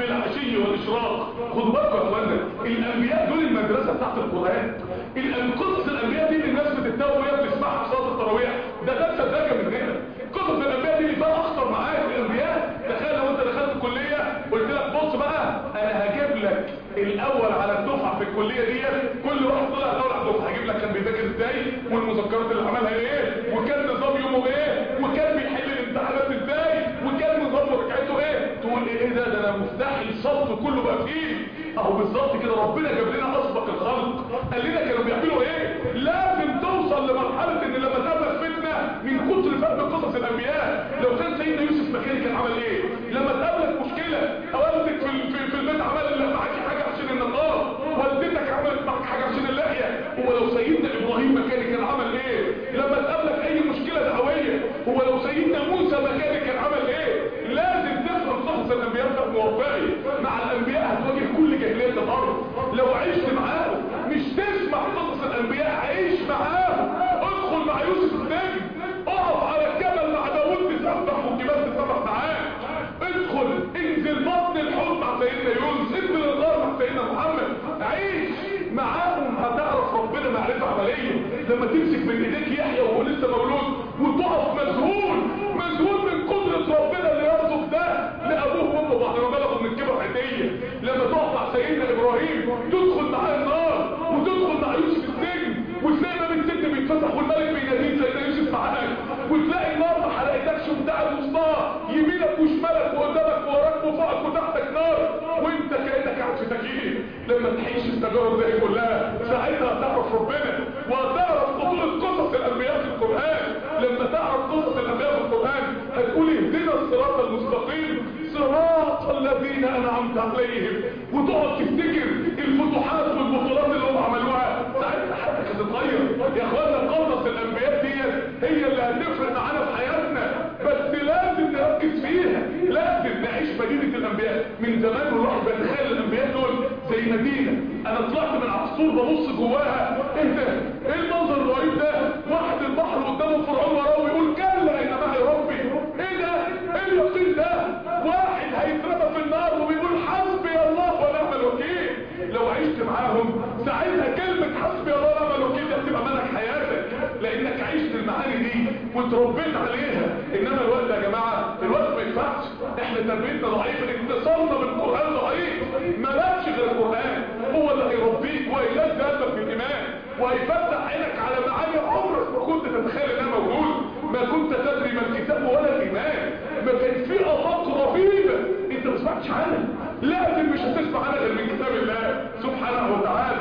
بالعشي والاشراق خدوا بالكم يا اخوانا الانبياء دول المدرسه بتاعت القران الأن- قصص الانبياء دي اللي الناس بتتوه وهي بتسمعها في صلاه التراويح ده ده سذاجه من هنا قصص الانبياء دي اللي فيها اخطر معاك الانبياء تخيل لو انت دخلت الكليه قلت لك بص بقى انا هجيب لك الاول على الدفعه في الكليه دي كل واحد طلع الاول على الدفعه هجيب لك كان بيذاكر ازاي والمذكرات اللي عملها ايه وكان نظام يومه ايه وكان بيحل الامتحانات ازاي وكان نظام ركعته ايه تقول ايه ده ده انا مفتاح الصف كله بقى في ايدي اهو بالظبط كده ربنا جاب لنا اسبق الخلق قال لنا كانوا بيعملوا ايه لازم توصل لمرحله ان لما تقابلك فتنه من كتر فهم قصص الانبياء لو كان سيدنا يوسف مكاني كان عمل ايه لما تقابلك مشكله والدك في في, في البيت عمل معاك حاجه عشان النهار والدتك عملت معاك حاجه عشان اللحيه هو لو سيدنا ابراهيم مكاني كان عمل ايه لما تقابلك اي مشكله دعويه هو لو سيدنا موسى مكاني كان عمل ايه لازم تفهم قصص الانبياء فهم واقعي مع الانبياء هتواجه كل جاهليه الارض لو عشت معاهم مش تسمع قصص الانبياء عيش معاهم ادخل مع يوسف السجن اقف على الجبل مع داوود تسبح والجبال تسبح معاه ادخل انزل بطن الحوض مع سيدنا يونس انزل الغار مع سيدنا محمد عيش معاهم هتعرف ربنا معرفة عملية لما تمسك من ايديك يحيى وهو لسه مولود وتقف مذهول مذهول من قدرة ربنا اللي يرزق ده لأبوه وأمه بعد ما بلغوا من الكبر عيدية لما تقف مع سيدنا إبراهيم تدخل معاه النار وتدخل مع يوسف السجن وتلاقي باب السجن بيتفتح والملك بيناديك سيدنا يوسف معاك وتلاقي النار ما حرقتكش وبتاعت وسطها يمينك وشمالك وقدامك ووراك وفوقك وتحتك نار وانت كانك قاعد في تكييف لما تعيش التجارب دي كلها ساعتها هتعرف ربنا وهتعرف خطوره قصص الانبياء في القران لما تعرف قصص الانبياء في القران هتقول اهدنا الصراط المستقيم صراط الذين انعمت عليهم وتقعد تفتكر الفتوحات والبطولات اللي هم عملوها ساعتها حياتك هتتغير يا اخوانا قصص الانبياء دي هي اللي هتفرق معانا في حياتنا بس لازم نركز فيها لازم نعيش مدينة الانبياء من زمان والواحد بيتخيل الانبياء دول زي مدينة انا طلعت من عصفور ببص جواها ايه ده ايه المنظر الرهيب ده واحد البحر قدامه فرعون وراه ويقول كلا ان معي ربي ايه ده ايه اليقين ده واحد هيترمى في النار وبيقول حسبي الله ونعم الوكيل لو عشت معاهم ساعتها كلمة حسبي الله ونعم الوكيل دي هتبقى ملك حياتك لانك عشت المعاني دي وتربيت عليها انما الوقت يا جماعة الوقت ما ينفعش احنا تربيتنا ضعيفة اتصالنا بالقرآن ضعيف ملاش غير القرآن هو اللي هيربيك وهيلزق قلبك بالايمان وهيفتح عينك على معاني عمرك ما كنت تتخيل انها موجود ما كنت تدري ما الكتاب ولا الايمان ما كان في افاق رهيبه انت ما سمعتش عنها لازم مش هتسمع عنها غير من كتاب الله سبحانه وتعالى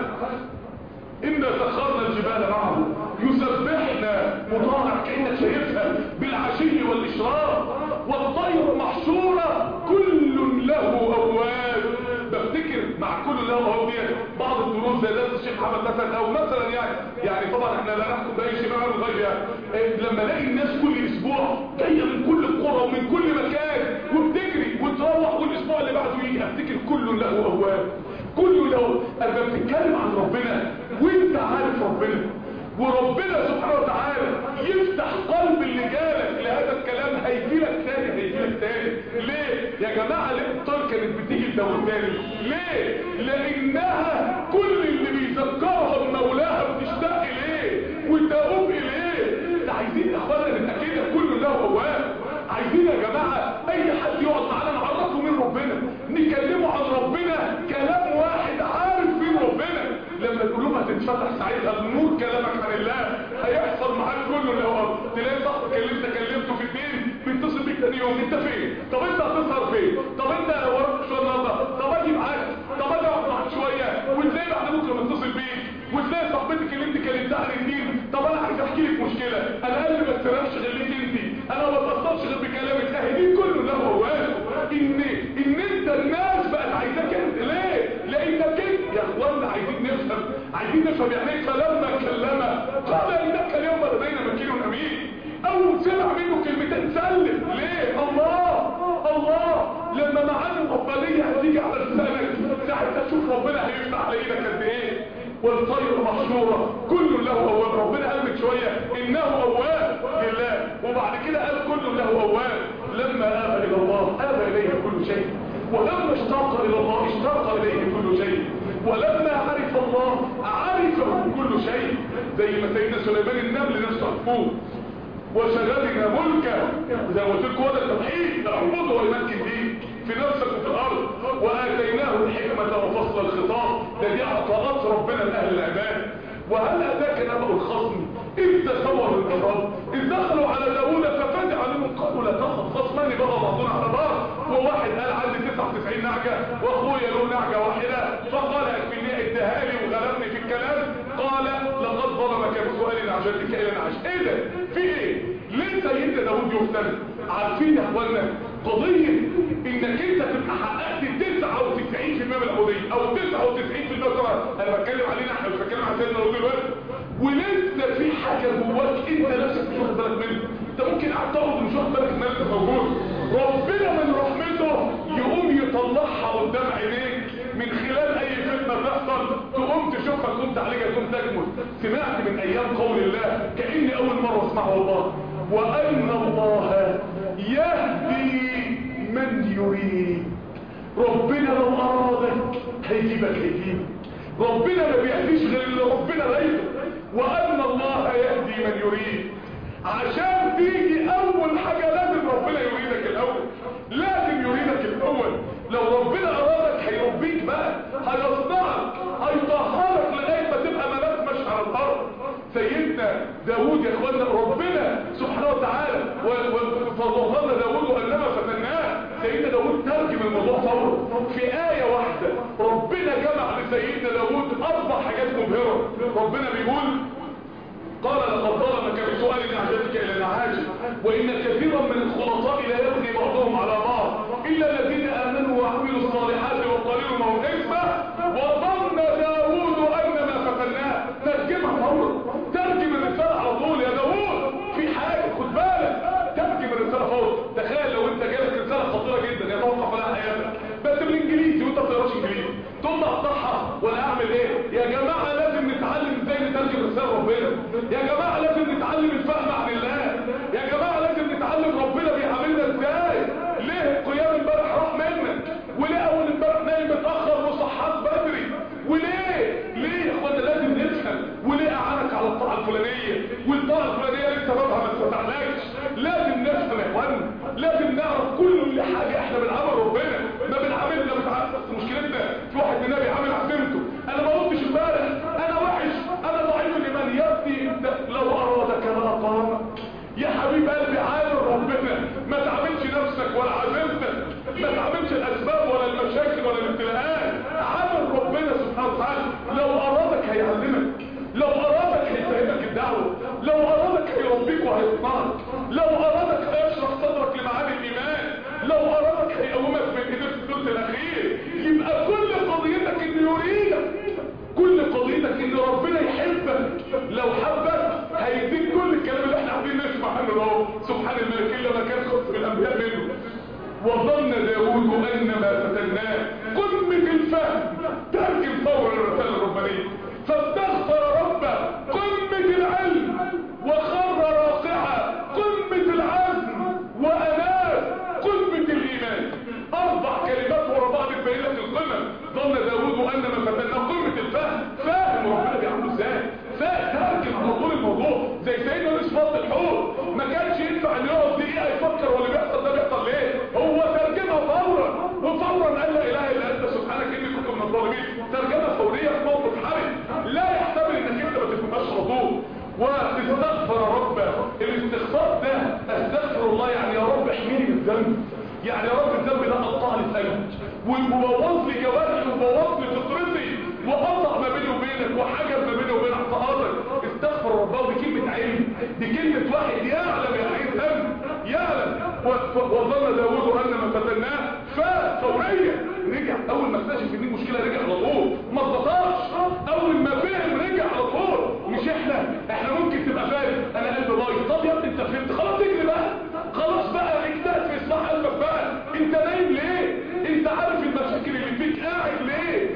إنا سخرنا الجبال معه يسبحنا مطاع كأنك شايفها بالعشي والإشراق والطير محشورة كل له أواب بفتكر مع كل له أواب دي بعض الدروس زي درس الشيخ محمد مثلا أو مثلا يعني يعني طبعا احنا لا نحكم بأي شيء معنا الغيب يعني إيه، لما الاقي الناس كل أسبوع جاية من كل القرى ومن كل مكان وبتجري وتروح والأسبوع اللي بعده يجي أفتكر كل له أواب كل لو أبقى بتتكلم عن ربنا وانت عارف ربنا وربنا سبحانه وتعالى يفتح قلب اللي جالك لهذا الكلام هيجيلك تاني هيجيلك تاني ليه يا جماعة الابطال كانت بتيجي لدور تاني ليه لانها كل اللي بيذكرها بمولاها بتشتاق اليه وتقوم اليه ده عايزين يا اخوانا نبقى كده كله له اواب عايزين يا جماعة اي حد يقعد معانا نعرفه من ربنا نكلمه عن ربنا كلام واحد عارف مين ربنا لما القلوب هتتفتح ساعتها النور كلامك عن الله هيحصل معاك كله اللي هو تلاقي صاحب كلمت كلمته في الدين بيتصل بيك تاني يوم انت فين طب انت هتسهر فين طب انت وراك شويه النهارده طب اجي معاك طب اجي اقعد معاك شويه وتلاقي بعد بكره متصل بيك وتلاقي صاحبتك اللي انت كلمتها عن الدين طب انا عايز احكي لك مشكله انا قلبي ما استلمش غير ليك انت انا ما بتاثرش غير بكلامك اهدي كله له هواه ان ان انت الناس بقت عايزاك انت ليه لانك انت يا اخوانا عايزين نفهم عايزين نفهم يعني ايه فلما كلمه قال انك اليوم لدينا مكين امين اول سمع منه كلمتين سلم ليه الله الله لما معاني الربانيه هتيجي على لسانك ساعتها تشوف ربنا هيفتح على ايدك قد ايه والطير محشورة كل له أواب ربنا قال من شوية إنه أواب لله وبعد كده قال كل له أواب لما آب إلى الله آب إليه كل شيء ولما اشتاق الى الله اشتاق اليه كل شيء ولما عرف الله عرفه كل شيء زي ما سيدنا سليمان النمل نفسه عرفوه وشغلنا ملكا زي ما قلت لكم هذا التوحيد اعبده ويمكن دين في نفسك وفي الارض واتيناه الحكمه وفصل الخطاب ده دي عطاءات ربنا لاهل العباد وهل اتاك نبأ الخصم اذ تصور الانقراض اذ دخلوا على داوود ففزع عليهم قالوا لا تخف خصمان بغى بعضنا على بعض وواحد قال عندي 99 نعجه واخويا له نعجه واحده فقال اكفني اديها لي وغلبني في الكلام قال لقد ظلمك بسؤال نعجتك الى نعج ايه ده في ايه ليه سيدنا داوود يفتن عارفين يا اخوانا قضيه انك انت تبقى حققت 99% من العبوديه او 99% طبعا انا بتكلم علينا احنا مش بتكلم عن سيدنا داوود دلوقتي ولسه في حاجه جواك انت نفسك مش واخد بالك منها انت ممكن اعترض ومش واخد بالك ان انت موجود ربنا من رحمته يقوم يطلعها قدام عينيك من خلال اي فتنه تحصل تقوم تشوفها تقوم تعالجها تقوم تكمل سمعت من ايام قول الله كاني اول مره اسمعه والله وان الله يهدي من يريد ربنا لو ارادك هيجيبك هيجيبك ربنا ما بيهديش غير اللي ربنا رايده وان الله يهدي من يريد عشان تيجي اول حاجة لازم ربنا يريدك الاول لازم يريدك الاول لو ربنا ارادك هيربيك بقى هيصنعك هيطهرك لغاية ما تبقى ملاك مش على الارض سيدنا داود يا اخوانا ربنا سبحانه وتعالى فظهرنا داود انما فتناه سيدنا داود ترجم الموضوع فورا في آية واحدة ربنا جمع لسيدنا داود اربع حاجات مبهرة ربنا بيقول قال لقد ظلمك بسؤال نعجتك الى نعاجه وان كثيرا من الخلطاء لا يبغي بعضهم على بعض الا الذين امنوا وعملوا الصالحات وقليل ما هم اسمه وظن داوود ان ما فتناه ترجمها فورا ترجم الرساله على طول يا داوود في حاجه خد بالك ترجم الرساله فورا تخيل لو انت جالك رساله خطيره جدا يتوقف عليها حياتك بس بالانجليزي وانت ما بتقراش انجليزي تقوم اقطعها ولا اعمل ايه يا جماعه لازم نتعلم ازاي نترجم رساله ربنا يا جماعه لازم نتعلم الفهم عن الله يا جماعه لازم نتعلم ربنا بيعاملنا ازاي ليه القيام امبارح راح منك وليه اول امبارح نايم متاخر وصحات بدري وليه ليه يا اخوانا لازم نفهم وليه اعانك على الطاعه الفلانيه والطاعه الفلانيه لسه بابها ما اتفتحلكش لازم نفهم يا اخوانا لازم نعرف كل حاجه احنا بنعامل ربنا ما بنعاملنا بتعامل بس مشكلتنا في واحد مننا بيعامل عزيمته انا ما قلتش امبارح انا وحش انا ضعيف الايمان يا ابني انت لو ارادك ما اقامك يا حبيب قلبي عامل ربنا ما تعاملش نفسك ولا عزيمتك ما تعاملش الاسباب ولا المشاكل ولا الابتلاءات عامل ربنا سبحانه وتعالى لو ارادك هيعلمك لو ارادك هيفهمك الدعوه لو ارادك هيربيك وهيصنعك لو ارادك هيشرح صدرك لمعاني الايمان لو ارادك هيقومك من ايديك في الثلث الاخير يبقى كل قضيتك انه يريدك كل قضيتك ان ربنا يحبك لو حبك هيديك كل الكلام اللي احنا عايزين نسمع عنه اهو سبحان الملك الا ما كان خص بالانبياء منه وظن داوود ان ما فتناه قمه الفهم ترجم فور الرساله الربانيه فاستغفر ربه قمه العلم وخر راقعا قمه العزم واناب قمه الايمان اربع كلمات ورا بعض تبين لك القمم ظن داوود ان ما فتناه قمه الفهم فاهم ربنا بيعمله ازاي فاهم ترجم على طول الموضوع زي سيدنا يونس فضل الحوت ما كانش ينفع ان يقعد دقيقه يفكر واللي بيحصل ده بيحصل ليه هو ترجمها فورا وفورا قال لا اله الا انت سبحانك اني كنت من الظالمين ترجمه فوريه في موقف حرج لا يحتمل انك انت ما تفهمهاش على طول واستغفر ربه الاستغفار ده استغفر الله يعني يا رب احميني من الذنب يعني يا رب الذنب ده قطع لي قلبي وبوظ لي جوارحي وبوظ لي فطرتي وقطع ما بيني وبينك وحجب ما بيني وبين اعتقادك استغفر ربه دي كلمه علم دي كلمه واحد يعلم يعني ايه ذنب يعلم وظن داوود ان ما فتناه ففوريا رجع اول ما اكتشف ان دي مشكله رجع على طول ما اتبطاش اول ما فهم رجع على طول مش احنا احنا ممكن تبقى فاهم انا قلبي بايظ طب يا ابني انت فهمت خلاص اجري بقى خلاص بقى اجتهد في اصلاح قلبك بقى انت نايم ليه انت عارف المشاكل اللي فيك قاعد ليه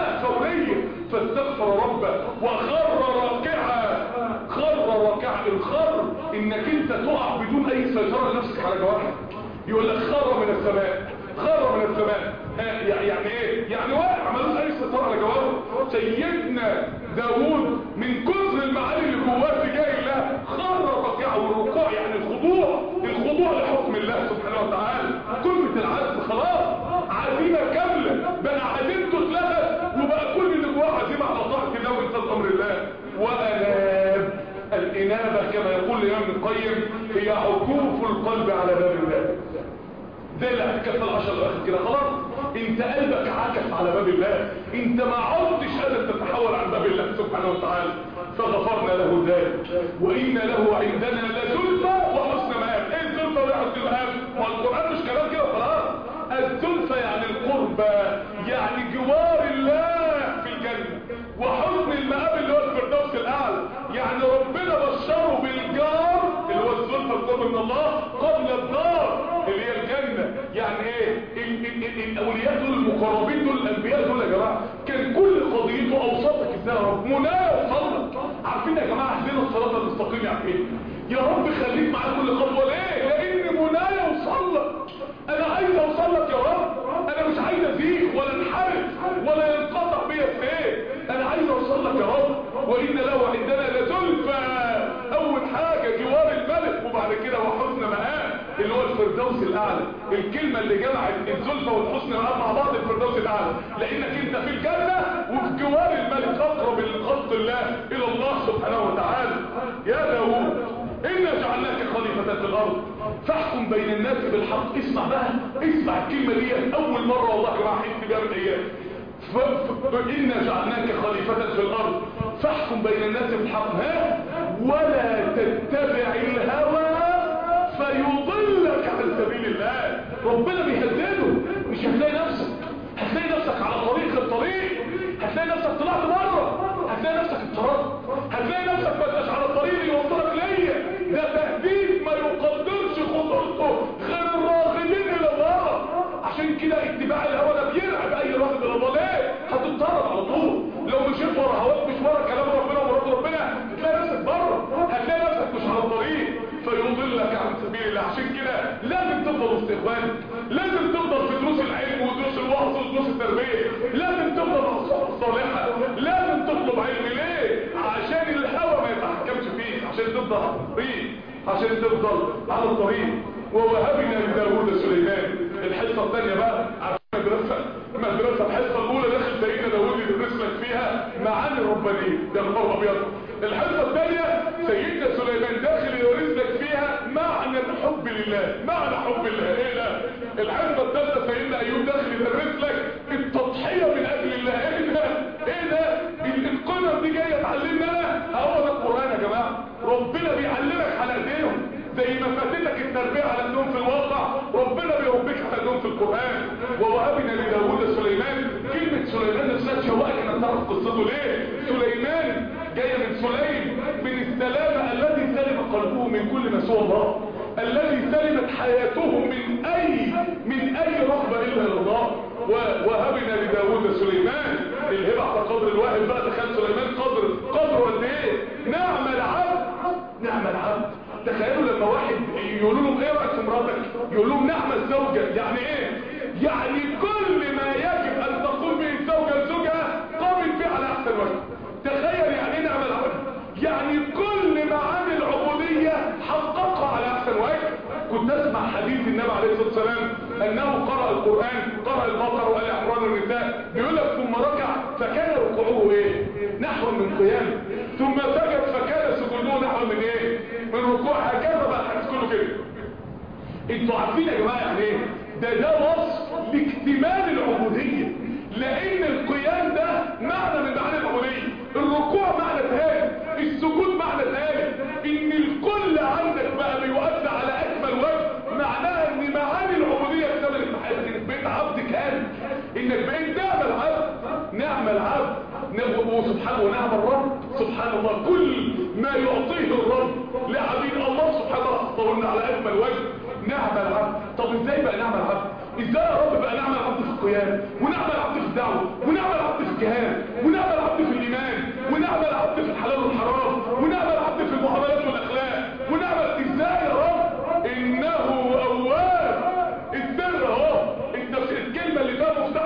ففوريا فاستغفر ربه وخر راكعا خر راكعا الخر انك انت تقع بدون اي سيطره لنفسك على جوارحك يقول لك خر من السماء خر من السماء آه يعني ايه يعني واقع ملوش اي سيطره على جوابه سيدنا داوود من كثر المعاني اللي جواه تجاه الله خر ركعه والركوع يعني الخضوع الخضوع لحكم الله سبحانه وتعالى كلمه العزم خلاص عزيمه كامله بقى عزيمته اتلغت وبقى كل اللي جواه عزيمه على طاعه الله وامتثال امر الله واناب الانابه كما يقول الامام ابن القيم هي عكوف القلب على باب الله زي اللي هتكفى العشر الاخر كده خلاص انت قلبك عكف على باب الله انت ما عدتش قادر تتحول عن باب الله سبحانه وتعالى فغفرنا له ذلك وان له عندنا لزلفى وحسن مآب ايه الزلفى وحسن مآب ما القران مش كلام كده خلاص الزلفى يعني القربى يعني جوار الله في الجنه وحسن المآب اللي هو الفردوس الاعلى يعني ربنا بشره بالجار اللي هو الزلفى القرب من الله قبل الدار اللي هي الجنة يعني ايه ال ال ال الاولياء دول المقربين دول الانبياء دول يا جماعة كان كل قضيته اوسطك ازاي يا رب منايا وصلك عارفين يا جماعة اهدنا الصراط المستقيم يعني ايه يا رب خليك معايا كل خطوة ليه لان منايا وصلك انا عايز اوصلك يا رب انا مش عايز ازيغ ولا انحرف ولا ينقطع بيا السير انا عايز اوصلك يا رب وان له عندنا لزلفى اول حاجة جوار الملك وبعد كده وحسن مآب اللي هو الفردوس الاعلى الكلمة اللي جمعت الزلفة والحسن مآب مع بعض الفردوس الاعلى لانك انت في الجنة وفي جوار الملك اقرب لخلق الله الى الله سبحانه وتعالى يا داوود إنا جعلناك خليفة في الأرض فاحكم بين الناس بالحق اسمع بقى اسمع الكلمة دي أول مرة والله يا جماعة حس بيها من أيام فإنا جعلناك خليفة في الأرض فاحكم بين الناس بالحق ها ولا تتبع الهوى فيضلك عن سبيل الله ربنا بيهدده مش هتلاقي نفسك هتلاقي نفسك على طريق الطريق هتلاقي نفسك طلعت بره هتلاقي نفسك اتطردت هتلاقي نفسك ما انتش على الطريق اللي يوصلك ليا ده تهديد ما يقدرش خطورته غير الراغبين الى الله عشان كده اتباع الهوى ده بيرعب اي راغب الى الله ليه هتضطرب على طول لو مشيت ورا هواك مش ورا كلام ربنا ومراد ربنا هتلاقي نفسك بره هتلاقي نفسك مش على الطريق فيضلك عن سبيل الله عشان كده لازم تفضل وسط اخوانك لازم تفضل في دروس العلم ودروس الوعظ ودروس التربيه لازم تفضل مع الصحبه الصالحه لازم تطلب علم ليه عشان الهوى ما يتحكمش فيك عشان تفضل على الطريق عشان تفضل على الطريق ووهبنا لداوود سليمان الحصه الثانيه بقى مدرسه مدرسه الحصه الاولى داخل سيدنا داوود يدرس لك فيها معاني الربانيه ده الخبر ابيض الحصه الثانيه سيدنا سليمان داخل يدرس لك فيها معنى الحب لله معنى حب الله ايه ده الحصه الثالثه سيدنا ايوب داخل يدرس لك التضحيه من اجل الله ايه ده ايه ده القمم دي جايه تعلمنا انا هو ده القران يا جماعه ربنا بيعلمك على ايديهم زي ما فاتتك التربيه على النوم في الواقع ربنا بيربيك على النوم في القران ووهبنا لداوود سليمان كلمه سليمان نفسها تشوقك انك تعرف قصته ليه سليمان جايه من سليم من السلامه الذي سلم قلبه من كل ما سوى الله الذي سلمت حياته من اي من اي رغبه الا الله ووهبنا لداوود سليمان الهبه على قدر الواحد بقى تخيل سليمان قدر قدر قد ايه نعم العبد نعم العبد تخيلوا لما واحد يقولوا لهم ايه رايك في مراتك يقول لهم نعم الزوجه يعني ايه يعني كل ما يجب ان تقوم به الزوجه لزوجها قامت به على احسن وجه تخيل يعني ايه نعم العبد يعني كل معاني العبوديه حققها على احسن وجه كنت اسمع حديث النبي عليه الصلاه والسلام انه قرأ القرآن قرأ البقر وآل عمران والنساء بيقول لك ثم ركع فكان ركوعه ايه نحو من قيام ثم سجد فكان سجوده نحو من ايه من ركوع هكذا بقى الحديث كله كده انتوا عارفين يا جماعه يعني ايه ده ده وصف لاكتمال العبوديه لان القيام ده معنى من معاني العبوديه الركوع معنى ثاني السجود معنى ثاني ان الكل عندك بقى بيؤدى على اكمل وجه معناها ان معاني العبوديه اكتملت في حياتك انك بقيت عبد كامل انك بقيت نعم العبد نعم العبد وسبحانه ونعم الرب سبحان الله كل ما يعطيه الرب لعبيد الله سبحانه وتعالى على اكمل وجه نعم العبد طب ازاي بقى نعم العبد ازاي يا رب بقى نعم العبد في القيام ونعم العبد في الدعوه ونعم العبد في الجهاد ونعم العبد في الايمان ونعم العبد في الحلال والحرام ونعم العبد في المعاملات والاخلاق ونعم ازاي يا رب انه اواب السر اهو انت الكلمه اللي فيها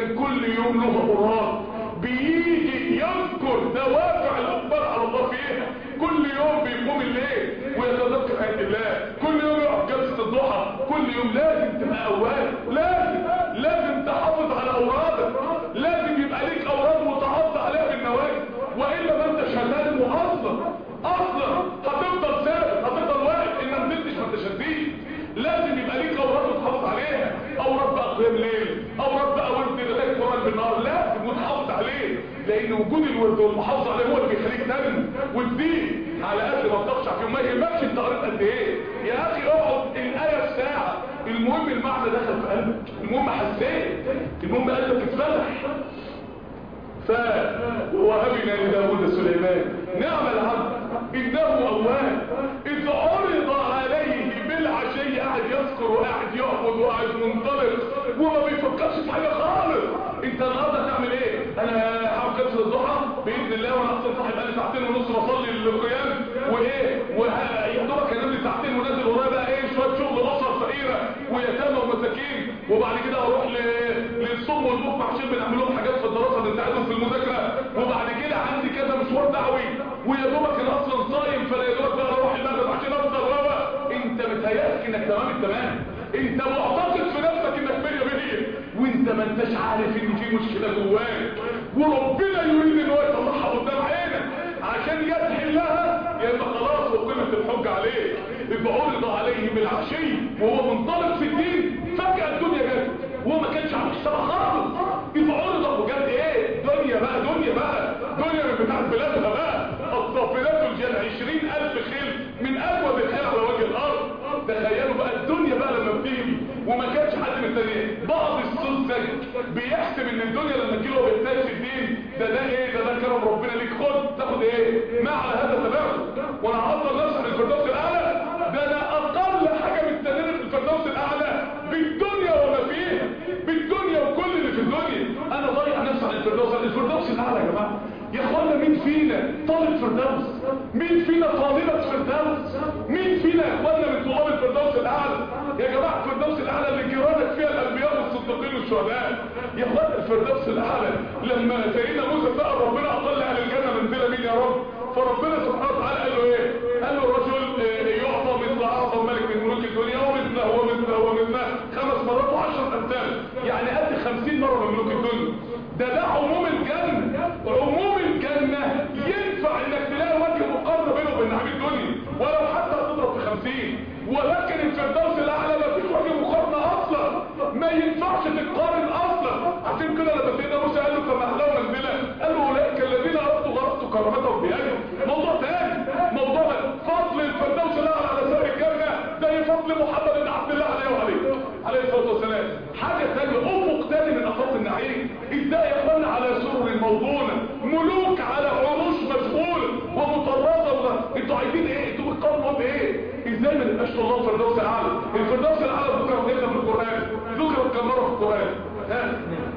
كان كل يوم له مراد بيجي يذكر دوافع الاقبال على الله فيها كل يوم بيقوم الليل ويتذكر آية الله كل يوم يقف جلسة الضحى كل يوم لازم تبقى أواب لازم لازم تحافظ على أورادك لازم يبقى ليك أوراد متحافظ عليها بالنواجذ وإلا ما انتش هتنمو أصلا أصلا هتفضل ثابت هتفضل واقف إن ما نزلتش ما انتش هتزيد لازم يبقى ليك أوراد متحافظ عليها أوراد بقى قيام ليل أوراد بقى ورد لغاية قرآن بالنهار لازم متحافظ عليه لأن وجود الورد والمحافظة عليه هو اللي بيخليك تنمو وتزيد على قد ما تخشع فيه ما يهمكش انت قريت قد ايه يا اخي اقعد الايه في ساعه المهم المعنى دخل في قلبك المهم حسيت المهم قلبك اتفتح فوهبنا لداود سليمان نعم العبد انه اواب اذ عرض عليه بالعشي قاعد يذكر وقاعد يعبد وقاعد منطلق وما بيفكرش في حاجه خالص انت النهارده هتعمل ايه انا هعمل كبسه الضحى باذن الله وانا اصلا صاحب بقالي ساعتين ونص بصلي القيام وايه ويا دوبك انام لي ساعتين ونازل ورايا بقى ايه شويه شغل اسر فقيره ويتامى ومساكين وبعد كده اروح للصم والبوك عشان بنعمل لهم حاجات في الدراسه بنساعدهم في المذاكره وبعد كده عندي كذا مشوار دعوي ويا دوبك انا اصلا صايم فلا يا دوبك بقى اروح المغرب عشان افطر وهو انت متهيألك انك تمام التمام انت معتقد في نفسك انك مية مية وانت ما انتش عارف ان في مشكله جواك وربنا يريد ان هو يطلعها قدام عينك عشان يا تحلها يا اما خلاص وقيمه الحج عليك يبقى عرض عليه بالعشي وهو منطلق في الدين فجاه الدنيا جت وهو ما كانش عامل حسابها خالص يبقى عرض وجد ايه دنيا بقى دنيا بقى دنيا من بتاعت بلادها بقى الصافنات الجنة عشرين الف خيل من اجود الخيل على وجه الارض تخيلوا بقى الدنيا بقى لما بتيجي وما كانش حد من التانيين بعض السذج بيحسب ان الدنيا لما تجيله وهو بيتناقش في الدين ده ده ايه ده ده كرم ربنا ليك خد تاخد ايه ما على هذا تبعه وانا هفضل نفسي في الفردوس الاعلى ده انا اقل حاجه مستنيه في الفردوس الاعلى بالدنيا وما فيها بالدنيا وكل اللي في الدنيا انا ضايع نفسي على الفردوس الفردوس الاعلى يا جماعه يا اخوانا مين فينا طالب فردوس مين فينا طالبة فردوس مين فينا يا اخوانا من طلاب الفردوس الاعلى يا جماعة الفردوس الاعلى اللي جيرانك فيها الانبياء والصديقين والشهداء يا اخوانا الفردوس الاعلى لما سيدنا موسى سأل ربنا اقل اهل الجنة منزلة مين يا رب فربنا سبحانه وتعالى قال له ايه قال له الرجل يعطى مثل اعظم ملك من ملوك الدنيا ومثله ومثله ومثله خمس مرات وعشر امثال يعني قد خمسين مرة من ملوك الدنيا ده ده عموم الجنة عموم الجنة ينفع انك تلاقي وجه مقارنة بينه وبين نعيم الدنيا ولو حتى هتضرب في خمسين ولكن الفردوس الاعلى ما فيش وجه مقارنة اصلا ما ينفعش تقارن اصلا عشان كده لما سيدنا موسى قال له كما اهلوا منزله قال له اولئك الذين اردت غرست كرامتهم باجر موضوع تاني موضوع فضل الفردوس الاعلى على سائر الجنة زي فضل محمد بن عبد الله عليه وعليه عليه الصلاه والسلام حاجه ثانيه افق ثاني من افاق النعيم ازاي يقبلنا على سرر موضونه ملوك على عروش مشغوله ومطرزه انتوا عايزين ايه انتوا بتقارنوا بايه ازاي ما نبقاش طلاب الفردوس الاعلى الفردوس الاعلى ذكر كده في القران ذكر كم مره في القران ها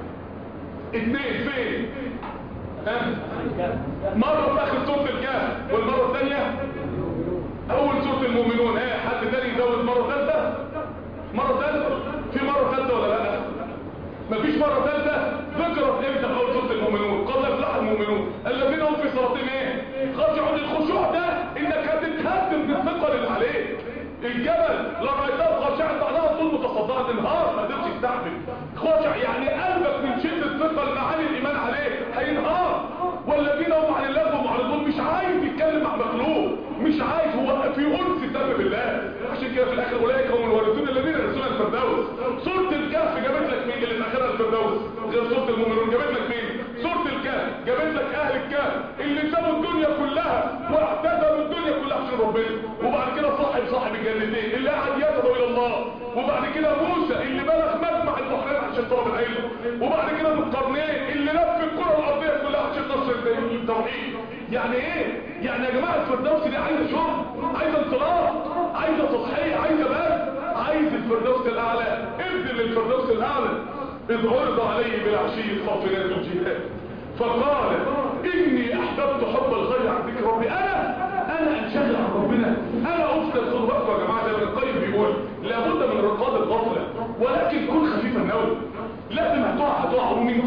اثنين فين ها مره في اخر سوره الكهف والمره الثانيه اول سوره المؤمنون ها حد تاني يزود مره ثالثه مره ثالثه في مره ثالثه ولا لا مفيش مرة ثالثة ذكرت امتى في اول سورة المؤمنون قد افلح المؤمنون الذين هم في صلاتهم ايه خاشعون الخشوع ده انك هتتهدم بالثقل اللي عليك الجبل لو رأيتها خاشعة بعدها طول متصدرة انهار ما قدرش يستحمل خاشع يعني قلبك من شدة ثقل معاني الايمان عليه هينهار والذين هم عن الله معرضون مش عايز يتكلم مع مخلوق مش عايز هو في انس تم بالله عشان كده في الاخر اولئك هم الوارثون الذين يرثون الفردوس سوره الكهف جابت لك مين اللي في اخرها الفردوس غير سوره المؤمنون جابت لك مين سوره الكهف جابت لك اهل الكهف اللي سابوا الدنيا كلها واعتزلوا الدنيا كلها عشان ربنا وبعد كده صاحب صاحب الجنتين اللي قاعد يدعو الى الله وبعد كده موسى اللي بلغ مجمع البحرين عشان طلب العلم وبعد كده ذو القرنين اللي لف الكره الارضيه كلها عشان نصر التوحيد يعني ايه يعني يا جماعه الفردوس دي عايزه شرب عايزه انطلاق عايزه تصحيح عايزه بس عايز الفردوس الاعلى ابذل للفردوس الاعلى اذ عرض عليه بالعشي الصافنات الجهاد فقال اني احببت حب الخير عن ذكر ربي انا انا انشغل عن ربنا انا افضل خد وقفه يا جماعه زي ما القيم بيقول لابد من رقاد الغفله ولكن كن خفيف النوم لازم هتقع هتقع ومن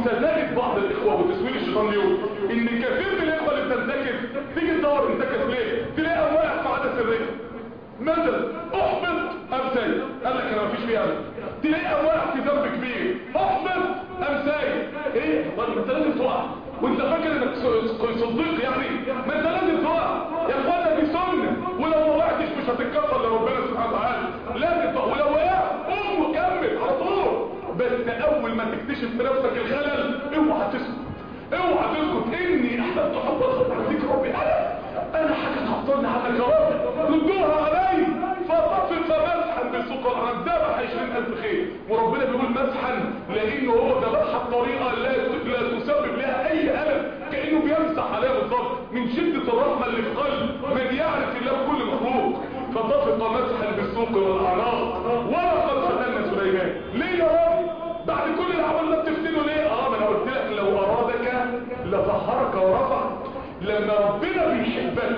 بعض الاخوه وتسويل الشيطان ليهم ان كثير من الاخوه اللي بتنتكس تيجي تدور انتكس ليه تلاقي واقع في عاده سريه مثلا احبط امساي قال لك انا مفيش فيها تلاقي واقع في ذنب كبير احبط امساي ايه والله انت لازم تقع وانت فاكر انك صديق يعني ما انت لازم تقع يا اخوانا دي سنه ولو ما وقعتش مش هتتكفر لربنا سبحانه وتعالى لازم تقع ولو وقعت قوم وكمل على طول بس اول ما تكتشف في نفسك الخلل اوعى تسكت اوعى تسكت اني احببت حب الخطر عليك ربي انا انا حاجه تعطلني عنك يا رب ردوها علي فطفق مسحا بالسوق العرب ذبح 20000 خير وربنا بيقول مسحا لانه هو ذبحها بطريقه لا لا تسبب لها اي الم كانه بيمسح عليها بالظبط من شده الرحمه اللي في قلب من يعرف الله بكل مخلوق فطفق مسحا بالسوق والاعناق ولقد فتنا سليمان ليه يا رب بعد كل العمل ده بتفتنه ليه اه ما انا قلت لك لو ارادك لطهرك ورفعك لما ربنا بيحبك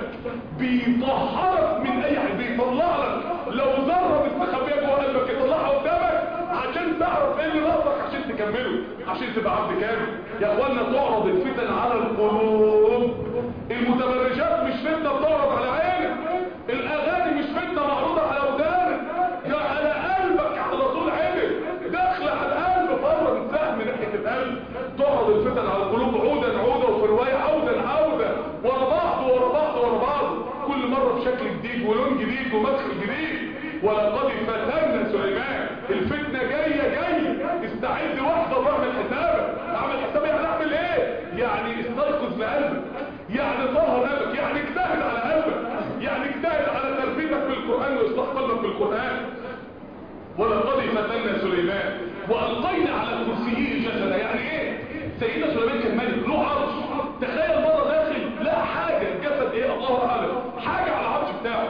بيطهرك من اي حد بيطلع لك لو ذره مستخبيه جوه قلبك يطلعها قدامك عشان تعرف ايه اللي ناقصك عشان تكمله عشان تبقى عبد كامل يا اخوانا تعرض الفتن على القلوب المتبرجات مش فتنه بتعرض على عينك الاغاني مش فتنه معروضه على ودانك ده على قلبك على طول عينك داخله على القلب بره من سهم ناحيه القلب تعرض الفتن على القلوب عودا عودا وفي روايه عودا عودا ورا بعض ورا بعض ورا بعض كل مره بشكل جديد ولون جديد ومدخل جديد ولقد فتنا سليمان الفتنه جايه جايه استعد واحده واعمل حسابك اعمل حسابي يعني اعمل ايه يعني استيقظ بقلبك يعني طهر قلبك يعني اجتهد على قلبك يعني اجتهد على تربيتك بالقران واصلاح قلبك بالقران ولقد فتنا سليمان والقينا على كرسيه جسدا يعني ايه سيدنا سليمان كان ملك له عرش تخيل مره داخل لا حاجه جسد ايه الله اعلم حاجه على العرش بتاعه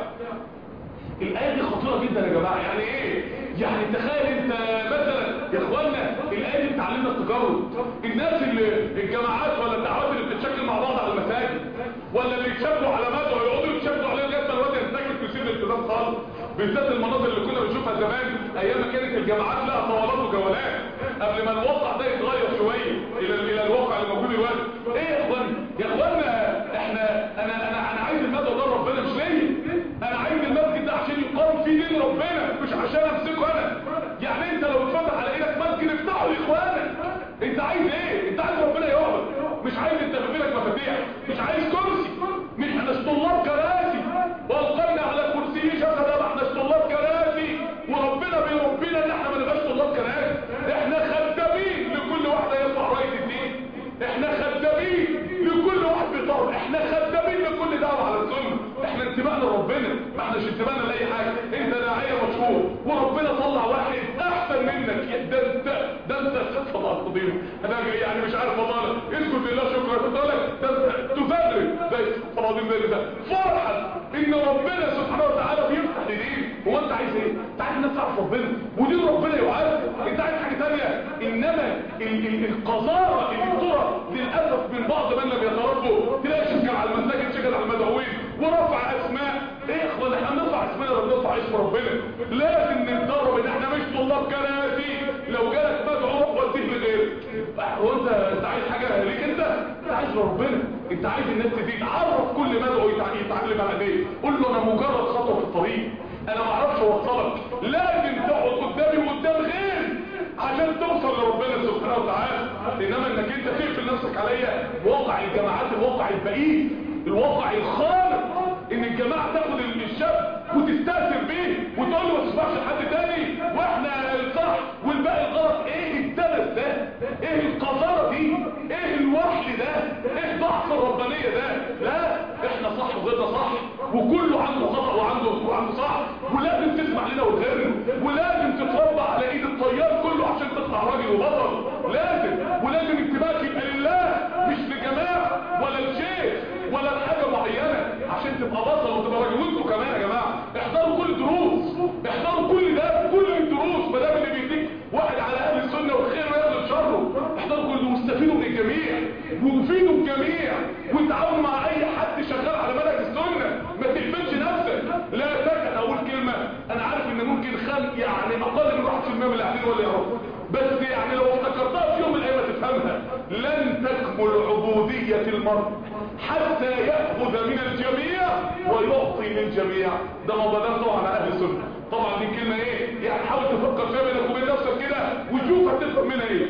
الايه دي خطيره جدا يا جماعه يعني ايه يعني تخيل انت مثلا يا اخوانا الايه دي بتعلمنا التجارب الناس اللي الجماعات ولا الدعوات اللي بتتشكل مع بعض على المساجد ولا اللي يتشابهوا على مدعو يقعدوا يتشابهوا عليه لغايه ما الواد ينسكت ويسيب الالتزام خالص بالذات المناظر اللي كنا بنشوفها زمان ايام ما كانت الجماعات لها طوالات وجولات قبل ما الواقع ده يتغير شويه الى الى الواقع اللي موجود دلوقتي ايه يا اخوانا يا اخوانا احنا انا انا انا عايز المدعو ده ربنا مش ليا انا عايز المسجد ده عشان يقام فيه دين ربنا مش عشان امسكه انا يعني انت لو اتفتح على ايدك مسجد افتحه لاخوانك انت عايز ايه انت عايز ربنا يقعد مش عايز انت لك مفاتيح مش عايز كرسي مش احنا طلاب كراسي والقينا على كرسيه جسدا ما احنا طلاب كراسي وربنا بيربينا ان احنا ما نبقاش طلاب كراسي احنا خدامين لكل واحده يرفع رايه الدين احنا خدامين لكل واحد بيطور احنا خدامين لكل دعوه على السنه احنا انتمائنا لربنا ما احناش انتمائنا لاي حاجه انت داعيه مشهور وربنا طلع واحد احسن منك يا ده انت ده انت استغفر الله العظيم انا يعني مش عارف والله اسكت لله شكرا كنت اقول لك ده انت تفادري زي استغفر الله العظيم زي ده فرحا ان ربنا سبحانه وتعالى بيفتح لدين هو انت عايز ايه انت عايز الناس تعرف ربنا ودين ربنا يعز انت عايز حاجه ثانيه انما ال ال القذاره اللي بترى للاسف من بعض من لم يتربوا تلاقي شكل على المساجد شكل على المدعوين ورفع اسماء ايه يا اخوان احنا بنرفع اسمنا ولا بنرفع اسم ربنا لازم نتدرب ان احنا مش طلاب كراسي لو جالك مدعو روح وديه لغيرك هو انت انت عايز حاجه ليك انت انت عايز ربنا انت عايز الناس تزيد عرف كل مدعو يتعلم على ايه قول له انا مجرد خطوه في الطريق انا ما اعرفش اوصلك لازم تقعد قدامي وقدام غير عشان توصل لربنا سبحانه وتعالى انما انك انت تقفل نفسك عليا واقع الجماعات الواقع البعيد الواقع الخالق ان الجماعه تاخد الشاب وتستاثر بيه وتقول له ما تسمعش لحد تاني واحنا الصح والباقي الغلط ايه الدرس ده ايه القذاره دي ايه الوحل ده ايه ضعف الربانيه ده لا احنا صح وغيرنا صح وكله عنده خطا وعنده وعنده صح ولازم تسمع لنا وتغيرنا ولازم تتربى على ايد الطيار كله عشان تطلع راجل وبطل لازم ولازم انتباهك يبقى لله مش لجماعه ولا لشيخ ولا لحاجه معينه عشان تبقى بطل وتبقى راجل وانتوا كمان يا جماعه احضروا كل الدروس احضروا كل ده كل الدروس ما دام اللي بيديك واحد على اهل السنه والخير وياخد شره احضروا كل واستفيدوا من الجميع وفيدوا الجميع وتعاونوا مع اي حد شغال على منهج السنه ما تقفلش نفسك لا تكن اقول كلمه انا عارف ان ممكن خم يعني اقل من 1% من اللي قاعدين ولا يعرفوا بس يعني لو افتكرتها في يوم من الايام تفهمها لن لن تكمل عبودية المرء حتى يأخذ من الجميع ويعطي للجميع ده ما بدأته على أهل السنة طبعا دي كلمة ايه يعني حاول تفكر فيها بينك وبين نفسك كده وشوف هتفهم منها ايه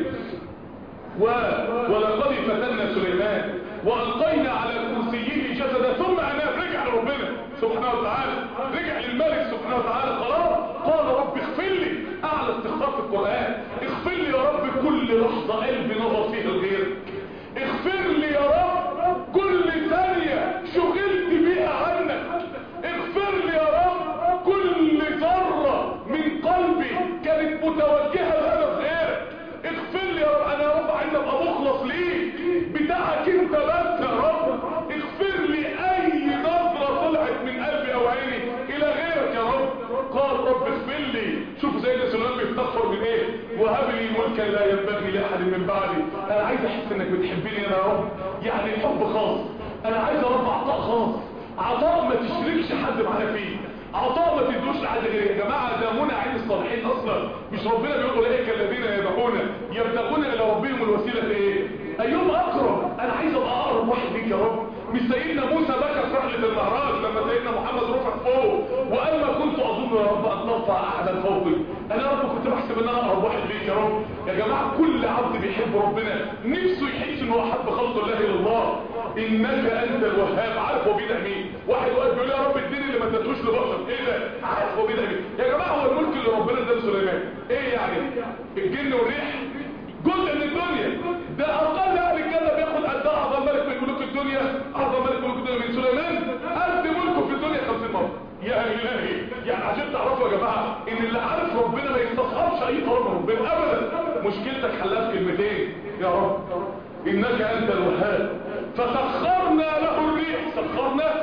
و... ولقد فتنا سليمان والقينا على كرسيه جسدا ثم اناب رجع لربنا سبحانه وتعالى رجع للملك سبحانه وتعالى خلاص قال رب اغفر لي اعلى استغفار في القران اغفر لي يا رب كل لحظه قلبي نظر فيها لغيرك اغفر لي يا رب كل ثانيه شغلت بيها عنك اغفر لي يا رب كل ذره من قلبي كانت متوجهه لهدف غيرك اغفر لي يا رب انا يا رب عايز ابقى مخلص ليك بتاعك انت بس يا رب اغفر لي اي نظرة طلعت من قلبي او عيني الى غيرك يا رب قال رب اغفر لي شوف سيدنا سليمان بيستغفر من ايه وهب لي ملكا لا ينبغي لاحد من بعدي انا عايز احس انك بتحبني انا يا رب يعني الحب خاص انا عايز يا رب عطاء خاص عطاء ما تشركش حد معايا فيه عطاء ما تدوش لحد غيري يا جماعه ده منى عين الصالحين اصلا مش ربنا بيقول اولئك الذين يدعون يبتغون الى ربهم الوسيله ايه ايوم اقرب انا عايز ابقى اقرب واحد ليك يا رب مش سيدنا موسى بكى في رحله المعراج لما سيدنا محمد رفع فوق وقال ما كنت اظن يا رب ان ترفع احدا فوقي انا يا رب كنت بحسب ان انا اقرب واحد ليك يا رب يا جماعه كل عبد بيحب ربنا نفسه يحس ان هو حب خلق الله الى الله انك انت الوهاب عارف هو بيدعي مين واحد واقف بيقول يا رب اديني اللي ما اديتوش لبشر ايه ده عارف هو بيدعي مين يا جماعه هو الملك اللي ربنا اداه لسليمان ايه يعني الجن والريح جزء من الدنيا ده اقل اهل الجنه بياخد قد اعظم ملك من ملوك الدنيا اعظم ملك من ملوك الدنيا من سليمان قد ملكه في الدنيا 50 مره يا الهي يعني عشان تعرفوا يا جماعه ان اللي عارف ربنا ما يستصغرش اي طلب من ربنا ابدا مشكلتك حلها في كلمتين يا رب انك انت الوهاب فسخرنا له الريح سخرنا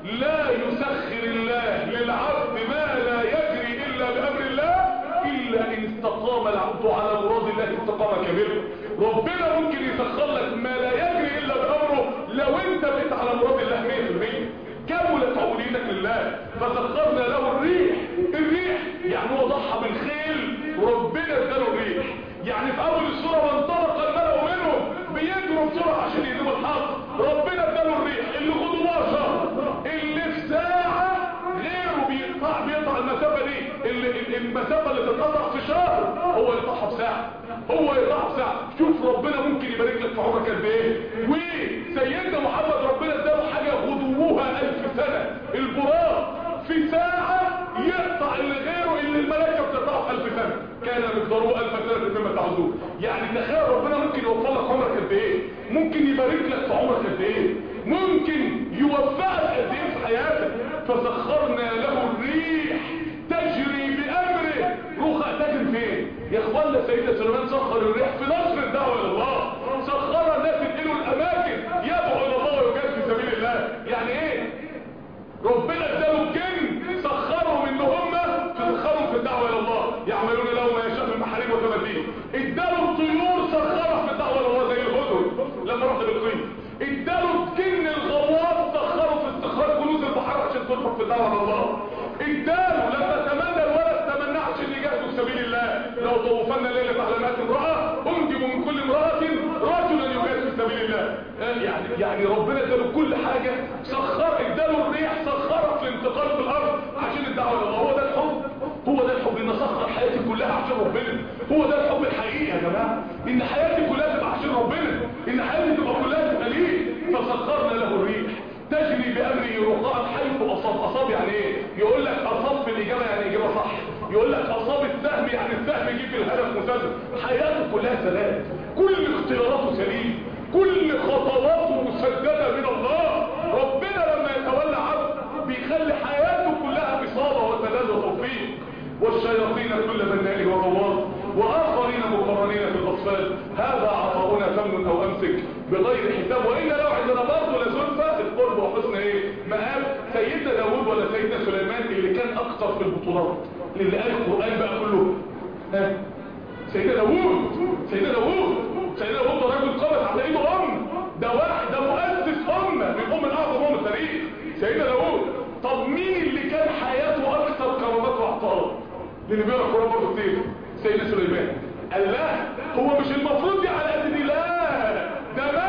لا يسخر الله للعبد ما لا يجري الا بامر الله الا ان استقام العبد على مراد الله استقامه كامله ربنا ممكن يسخر لك ما لا يجري الا بامره لو انت بقيت على مراد الله 100% كملت عبوديتك لله فسخرنا له الريح الريح يعني هو ضحى بالخيل وربنا اداله الريح يعني في اول السوره وانطلق الملأ منهم بيجروا بسرعه عشان يجيبوا الحق ربنا اداله الريح اللي خدوا بشر اللي في ساعه غيره بيقطع بيقطع المسافه دي اللي المسافه اللي تتقطع في شهر هو يقطعها في ساعه هو يقطعها في ساعه شوف ربنا ممكن يبارك لك في عمرك قد ايه وسيدنا محمد ربنا اداله حاجه غدوها ألف سنه البراق في ساعه يقطع اللي غيره اللي الملائكه بتقطعه في 1000 سنه كان مقداره 1000 سنه مما تعدون يعني تخيل ربنا ممكن يوفر لك عمرك قد ايه ممكن يبارك لك في عمرك قد ايه ممكن يوفقك قد ايه في حياتك فسخرنا له الريح تجري بامره رخاء تجري فين يا اخوانا سيدنا سليمان سخر الريح في نصر الدعوه الى الله سخرها الناس تنقلوا الاماكن يدعو الى الله ويجاهد في سبيل الله يعني ايه ربنا اداله الجن سخرهم ان هم تسخرهم في الدعوه الى الله يعملون له ما يشاء من محاريب وتماثيل اداله الطيور سخرها في الدعوه الى الله زي الهدهد لما رحت بالقيم اداله الجن الغواص سخره في استخراج كنوز البحر عشان تدخل في الدعوه الى الله اداله لما تمنى الولد تمنى عشان يجاهدوا في سبيل الله لو طوفنا الليله على مات امراه انجب من كل امراه رجلا يجاهد في سبيل الله يعني يعني ربنا اداله كل حاجه سخر اداله الريح سخرها في الانتقال في الارض عشان الدعوه الى الله هو ده الحب هو ده الحب ان اسخر حياتي كلها عشان ربنا هو ده الحب الحقيقي يا جماعه ان حياتي كلها تبقى عشان ربنا ان حياتي تبقى كلها تبقى ليه فسخرنا له الريح تجري بامره رخاء حيث اصاب اصاب يعني ايه يقول لك اصاب في الاجابه يعني اجابه صح يقول لك اصاب السهم يعني السهم يجيب الهدف مسدد حياته كلها سلام كل اختياراته سليم كل خطواته مسدده من الله ربنا لما يتولى عبد بيخلي حياته كلها اصابه وسداد وتوفيق والشياطين كل بناء وغواص واخرين مقرنين في الاطفال هذا عطاؤنا فمن او امسك بغير حساب وان لو عندنا برضه لزلفى القرب وحسن ايه مقام سيدنا داوود ولا سيدنا سليمان اللي كان اكتر في البطولات اللي قال القران بقى كله ها سيدنا داوود سيدنا داوود سيدنا داوود ده راجل قبض على ايده ام ده واحد ده مؤسس امه من ام الاعظم ام التاريخ سيدنا داوود طب مين اللي كان حياته اكثر كرامات واعطاء لان بيقرا القران برضه كتير سيدنا سليمان قال لا هو مش المفروض دي على قد دي لا ده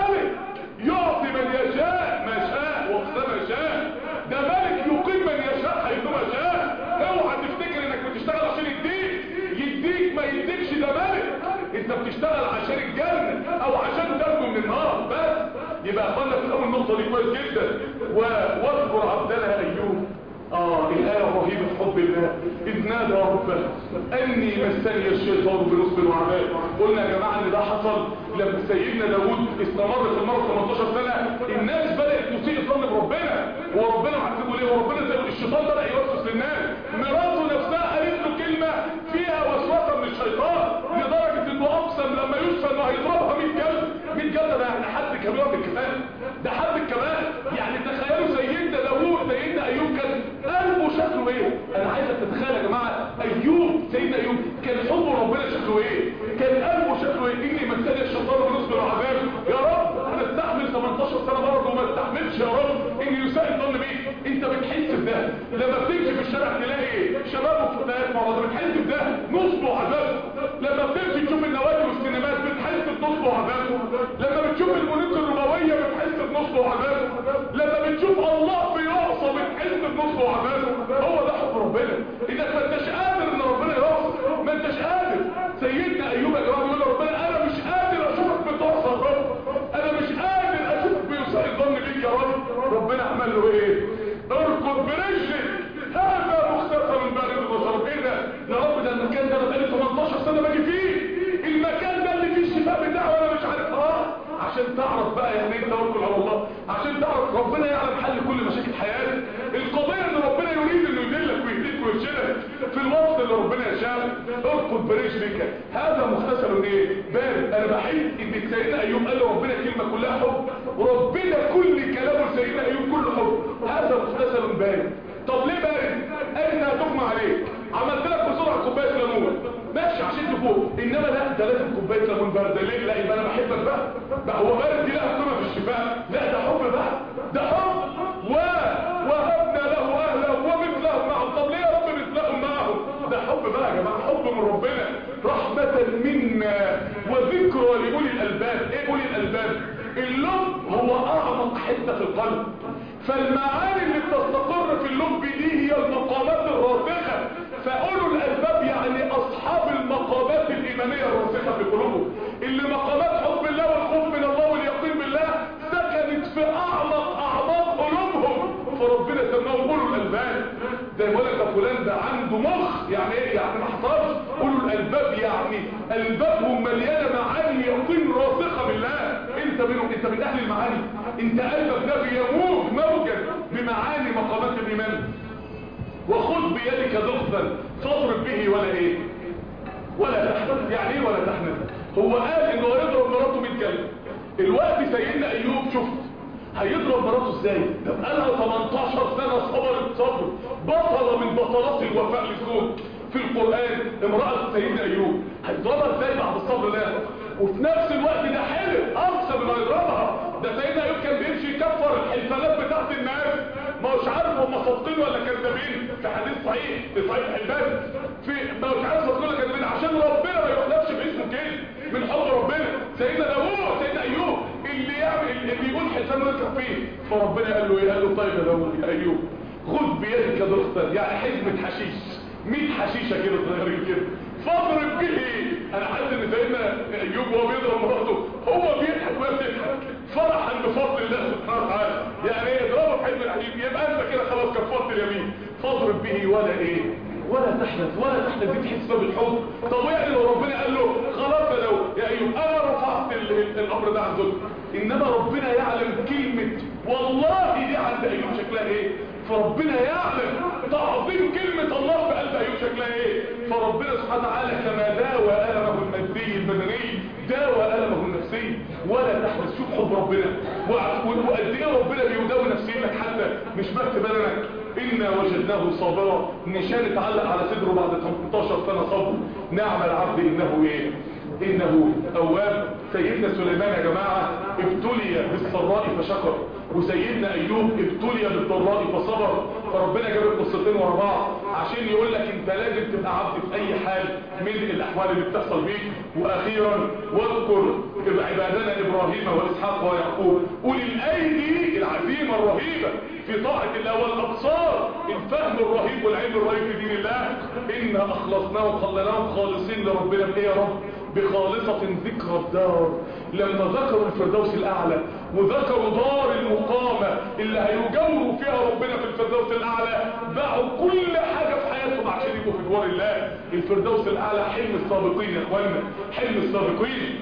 يبقى اخوانا في اول نقطه دي كويس جدا و- واذكر عبدنا ايوب اه الايه الرهيبه في حب الله اذ نادى ربه اني مسني الشيطان بنصب وعذاب قلنا يا جماعه ان ده حصل لما سيدنا داوود استمر في المرض 18 سنه الناس بدات تسيء الظن بربنا وربنا معذبه ليه وربنا زي الشيطان بدا يوسوس للناس مراته نفسها قالت له كلمه فيها وسوسه من الشيطان لدرجه انه اقسم لما يشفى انه هيضربها 100 جلد 100 جلد ده يعني حد كبير بالكفايه ده حد كمان يعني تخيلوا سيدنا داوود سيدنا ايوب كان قلبه شكله ايه انا عايزك تتخيل يا جماعه ايوب سيدنا ايوب كان حب ربنا شكله ايه كان قلبه شكله ايه اني مسني الشيطان بنصب العذاب يا رب انا استحمل 18 سنه برضه وما استحملش يا رب اني يساء الظن بيك انت بتحس بده لما بتمشي في الشارع تلاقي شباب وفتيات مع بعض بتحس بده نصب وعذاب لما بتمشي تشوف النوادي والسينمات بتحس بنصب وعذاب لما بتشوف المنيط الربويه بتحس بنصب وعذاب لما بتشوف الله في يعصى بتحس بنصب وعذاب هو ده حب ربنا انك ما انتش قادر ان ربنا يعصى ما انتش قادر سيدنا ايوب يا جماعه بيقول لربنا انا مش قادر اشوفك بتعصى يا رب انا مش قادر اشوفك بيساء الظن بيك يا رب ربنا عمل له ايه اركض برجلك هذا مختصر من بارد البشر ايه ده يا رب ده المكان ده انا بقالي 18 سنه باجي فيه المكان ده اللي فيه الشفاء بتاعه وانا مش عارف اه عشان تعرف بقى يعني ايه توكل على الله عشان تعرف ربنا يعلم حل كل مشاكل حياتك القضيه ان ربنا يريد انه يدلك ويهديك ويرشدك في الوقت اللي ربنا يشاء اركض برجلك هذا مختصر ايه بارد انا بحب ان سيدنا ايوب قال لربنا كلمه كلها حب وربنا كل كلامه لسيدنا ايوب كله حب هذا مختصر بارد طب ليه بارد اين هتغمى عليك عملت لك بسرعه كوبايه ليمون ماشي عشان تفوق انما لا ده لازم كوبايه ليمون بارده ليه لا يبقى انا بحبك بقى بقى هو بارد دي لها قيمه في الشفاء لا ده حب بقى ده حب و وهبنا له اهله ومثلهم معهم طب ليه يا رب مثلهم معهم ده حب بقى يا جماعه حب من ربنا رحمه منا وذكرى لاولي الالباب ايه اولي الالباب اللب هو اعمق حته في القلب فالمعاني اللي بتستقر في اللب دي هي المقامات الراسخة فأولو الألباب يعني أصحاب المقامات الإيمانية الراسخة في قلوبهم اللي مقامات حب الله والخوف من الله واليقين بالله سكنت في أعمق أعماق قلوبهم فربنا سماهم أولو الألباب زي ما لك فلان ده عنده مخ يعني ايه يعني ما حصلش أولو الألباب يعني ألبابهم مليانة معاني يقين راسخة بالله انت منهم انت من أهل المعاني انت قلبك ده بيموج موجا بمعاني مقامات الإيمان وخذ بيدك ضغطا فاضرب به ولا ايه ولا تحمل يعني ايه ولا تحمل هو قال انه هيضرب مراته 100 كلمه الوقت سيدنا ايوب شفت هيضرب مراته ازاي ده بقالها 18 سنه صبرت صبر بطله من بطلات الوفاء للزوج في القران امراه سيدنا ايوب هيضربها ازاي بعد الصبر ده وفي نفس الوقت ده حلم اقسم انه هيضربها ده سيدنا ايوب كان بيمشي يكفر الحلفانات بتاعت الناس ما هوش عارف هم صادقين ولا كذابين في حديث صحيح في صحيح الحلفان في ما هوش عارف صادقين ولا كذابين عشان ربنا ما يحلفش باسمه كده من حب ربنا سيدنا داوود سيدنا ايوب اللي يعمل اللي يقول حلفان ويركب فيه فربنا قال له ايه قال له طيب يا داوود يا ايوب خد بيدك ضغطا يعني حزمه حشيش 100 حشيشه كده صغيرين كده فاضرب به انا حاسس ان سيدنا ايوب وهو بيضرب مراته هو بيضحك وهي بتضحك فرحا بفضل الله سبحانه وتعالى يعني ايه اضربه في حزب الحديد يبقى انت كده خلاص كفرت اليمين فاضرب به ولا ايه ولا تحنث ولا تحنث دي تحس بالحب طب يعني لو ربنا قال له خلاص يا لو يا ايوب انا رفعت ال- ال- الامر ده عن زوجك انما ربنا يعلم كلمه والله دي عند ايوب شكلها ايه فربنا يعلم تعظيم كلمة الله في قلب أيوب شكلها ايه فربنا سبحانه وتعالى كما داوى ألمه المادي البدني داوى ألمه النفسي ولا تحدث شوف حب ربنا وع- و- وقد ايه ربنا بيداوي نفسيتك حتى مش بس بدنك إنا وجدناه صابرا نشان اتعلق على صدره بعد 18 سنة صبر نعم العبد إنه ايه إنه أواب سيدنا سليمان يا جماعة ابتلي بالسراء فشكر وسيدنا أيوب ابتلي بالضراء فصبر فربنا جاب القصتين ورا بعض عشان يقول لك انت لازم تبقى عبد في أي حال من الأحوال اللي بتحصل بيك وأخيرا واذكر عبادنا إبراهيم وإسحاق ويعقوب أولي الأيدي العزيمة الرهيبة في طاعة الله والأبصار الفهم الرهيب والعلم الرهيب في دين الله إنا أخلصناهم خلناهم خالصين لربنا بإيه يا رب بخالصة ذكرى الدار لما ذكروا الفردوس الأعلى وذكروا دار المقامة اللي هيجوروا فيها ربنا في الفردوس الأعلى باعوا كل حاجة في حياتهم عشان يبقوا في دوار الله الفردوس الأعلى حلم السابقين يا اخوانا حلم السابقين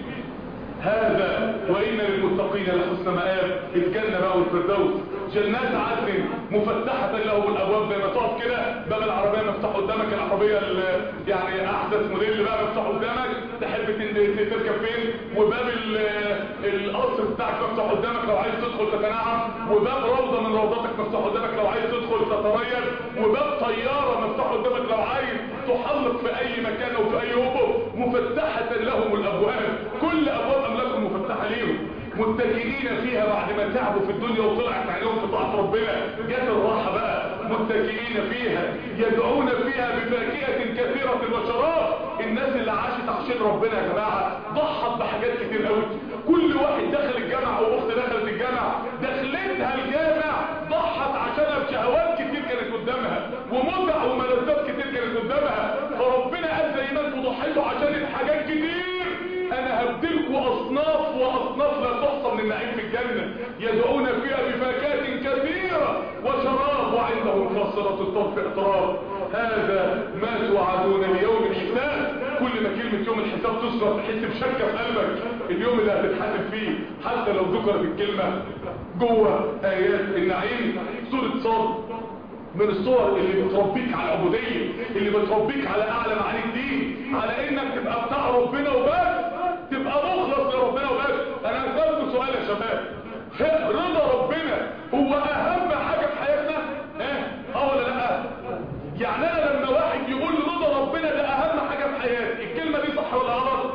هذا وإن للمتقين لحسن مآب الجنة بقى والفردوس جنات عدن مفتحة لهم الأبواب زي ما تقف كده باب العربية مفتوح قدامك العربية ال- يعني أحدث موديل بقى مفتوح قدامك تحب تن- تركب فين وباب ال- القصر بتاعك مفتوح قدامك لو عايز تدخل تتنعم وباب روضة من روضاتك مفتوح قدامك لو عايز تدخل تتريل وباب طيارة مفتوح قدامك لو عايز تحلق في أي مكان أو في أي أوبو مفتحة لهم الأبواب كل أبواب أملاكهم مفتحة ليهم متكئين فيها بعد ما تعبوا في الدنيا وطلعت عينيهم في طاعة ربنا جت الراحة بقى متكئين فيها يدعون فيها بفاكهة كثيرة وشراب الناس اللي عاشت عشان ربنا يا جماعة ضحت بحاجات كتير قوي كل واحد دخل الجامعة او اخت دخلت الجامعة دخلتها الجامع ضحت عشانها بشهوات كتير كانت قدامها ومتع وملذات كتير كانت قدامها فربنا قال زي ما انتوا ضحيتوا عشان حاجات كتير انا هبدلكوا اصناف واصناف لا تحصى من النعيم في الجنة يدعون فيها بفاكهة كثيرة وشراب وعندهم قاصرة الطرف اقتراب هذا ما توعدون ليوم الحساب كل ما كلمة يوم الحساب تذكر تحس بشكة في قلبك اليوم اللي هتتحاسب فيه حتى لو ذكرت الكلمة جوه ايات النعيم سورة صاد من الصور اللي بتربيك على العبودية اللي بتربيك على اعلى معاني الدين على انك تبقى بتاع ربنا وبس تبقى مخلص لربنا وبس انا هسألكم سؤال يا شباب ها، رضا ربنا هو اهم حاجة في حياتنا اه اه ولا لا يعني انا لما واحد يقول لي رضا ربنا ده اهم حاجة في حياتي الكلمة دي صح ولا غلط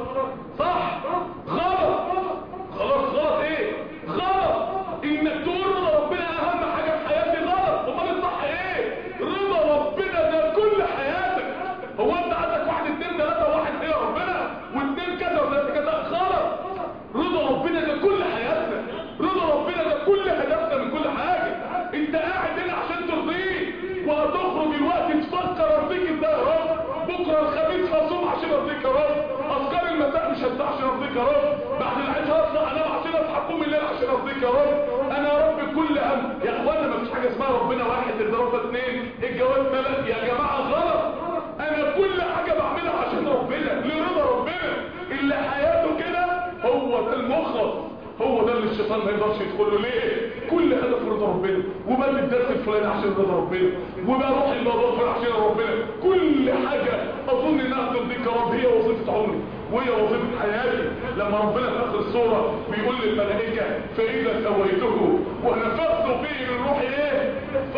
صح غلط خلاص غلط ايه غلط انك تقول رضا ربنا اهم حاجة في حياتي غلط امال الصح ايه رضا ربنا ده كل حياتك هو انت عندك واحد اتنين تلاتة واحد هي ربنا واتنين كذا وثلاثة كذا غلط رضا ربنا ده كل حياتنا رضا ربنا ده كل هدفنا من كل حاجة انت قاعد هنا عشان ترضيه وهتخرج الوقت تفكر ارضيك ازاي يا رب بكره الخميس هصوم عشان ارضيك يا رب اذكار المساء مش هدفع عشان ارضيك يا رب بعد العشاء هطلع انام عشان اصحى اقوم الليل عشان ارضيك يا رب انا يا رب كل هم يا اخوانا ما فيش حاجه اسمها ربنا واحد الضربه اثنين الجواز ثلاث يا جماعه غلط انا كل حاجه بعملها عشان ربنا لرضا ربنا اللي حياته كده هو ده المخلص هو ده اللي الشيطان ما يقدرش يدخل له ليه كل هدف رضا ربنا وبدي الدرس الفلاني عشان رضا ربنا وبروح الموضوع الفلاني عشان ربنا كل حاجه اظن انها ترضيك يا رب هي وظيفه عمري وهي وظيفه حياتي لما ربنا في اخر السوره بيقول للملائكه فاذا سويته ونفخت فيه من روحي ايه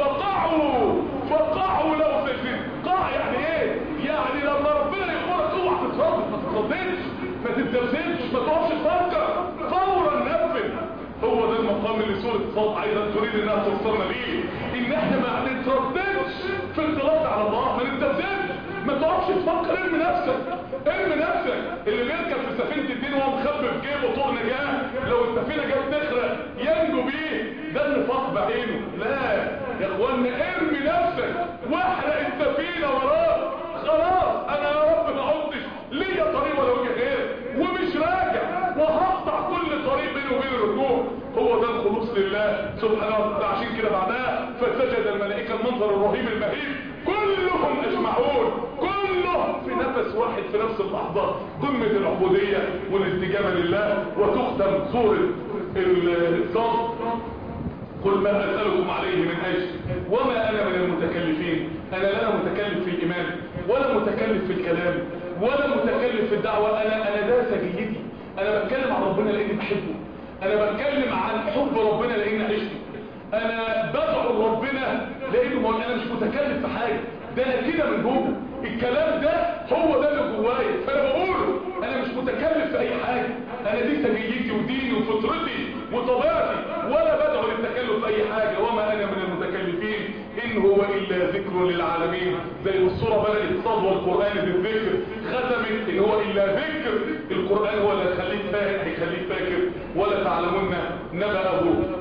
فقعوا فقعوا له سجدين قاع يعني ايه يعني لما ربنا يقولك اوعى تتردد ما تترددش ما تتزلزلش ما تقفش تفكر فورا نفذ هو ده المقام اللي سورة صاد عايزة تريد انها توصلنا ليه ان احنا ما نترددش في الانطلاق على الله ما نتزلزلش ما تقفش تفكر ارمي نفسك ارمي نفسك اللي بيركب في سفينة الدين وهو مخبي في جيبه طوق نجاة لو السفينة جت تغرق ينجو بيه ده النفاق بعينه لا يا اخوانا ارمي نفسك واحرق السفينة وراك خلاص انا يا رب ما عدتش ليا طريق ولا وجه غير ومش راجع وهقطع كل طريق بيني وبين الركوع هو ده الخلوص لله سبحانه وتعالى عشان كده بعدها فسجد الملائكه المنظر الرهيب المهيب كلهم اجمعون كلهم في نفس واحد في نفس اللحظه قمه العبوديه والاستجابه لله وتختم سوره الصاد قل ما أسألكم عليه من أجل وما أنا من المتكلفين أنا لا متكلف في الإيمان ولا متكلف في الكلام ولا متكلف في الدعوة أنا أنا ده سجيتي أنا بتكلم عن ربنا لأني بحبه أنا بتكلم عن حب ربنا لأني عشته أنا بدعو ربنا لأنه ما أنا مش متكلف في حاجة ده أنا كده من جوه الكلام ده هو ده اللي جوايا فأنا بقوله أنا مش متكلف في أي حاجة أنا دي سجيتي وديني وفطرتي وطبيعتي ولا بدعو للتكلف في أي حاجة وما أنا من المتكلفين إن هو إلا ذكر للعالمين زي الصورة بدأت صدوى القرآن بالذكر ختمت إن هو إلا ذكر القرآن هو اللي هيخليك فاهم هيخليك فاكر ولا تعلمون نبأه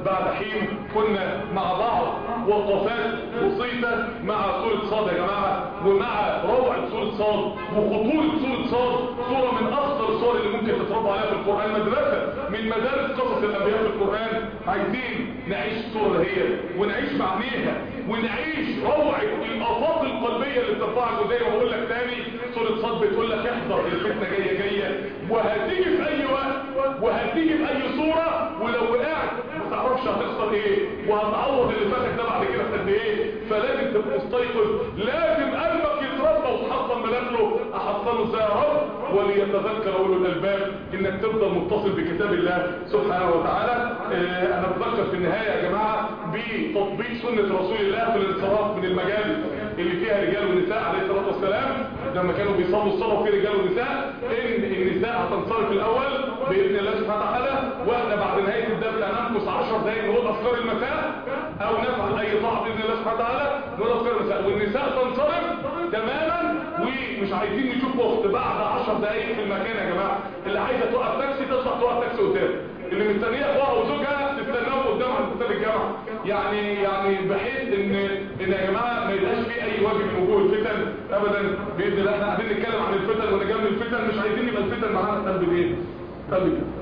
بعد حين كنا مع بعض وقفات بسيطة مع سورة صاد يا جماعة ومع روعة سورة صاد وخطورة سورة صاد سورة من أخطر الصور اللي ممكن تتربى عليها في القرآن مدرسة من مدارس قصص الأنبياء في القرآن عايزين نعيش الصورة هي ونعيش معانيها ونعيش روعة الآفاق القلبية اللي بترفعك وزي ما بقول لك تاني سورة صاد بتقول لك احذر الفتنة جاية جاية وهتيجي في أي وقت وهتيجي في أي صورة ولو وقعت ما تعرفش هتخسر ايه وهتعوض اللي فاتك ده بعد كده في قد ايه فلازم تبقى مستيقظ لازم قلبك يتربى وتحصن ملامله احصنه ازاي يا رب وليتذكر اولو الالباب انك تفضل متصل بكتاب الله سبحانه وتعالى آه انا بذكر في النهايه يا جماعه بتطبيق سنه رسول الله في الانصراف من المجالس اللي فيها رجال ونساء عليه الصلاه والسلام لما كانوا بيصلوا الصلاه في رجال ونساء ان النساء هتنصرف الاول باذن الله سبحانه وتعالى واحنا بعد نهايه الدرس هنمكث 10 دقائق نقول اذكار المساء او نفعل اي طاعه باذن الله سبحانه وتعالى نقول اذكار المساء والنساء تنصرف تماما ومش عايزين نشوف وقت بعد 10 دقائق في المكان يا جماعه اللي عايزه توقف تاكسي تطلع توقف تاكسي قدام اللي مستنيه اخوها وزوجها تستناهم قدام عند كتاب الجامعه يعني يعني بحيث ان ان يا جماعه ما يبقاش في اي وجه من وجوه الفتن ابدا باذن الله احنا قاعدين نتكلم عن الفتن ونجمل الفتن مش عايزين يبقى الفتن معانا قلب ايه قلب كده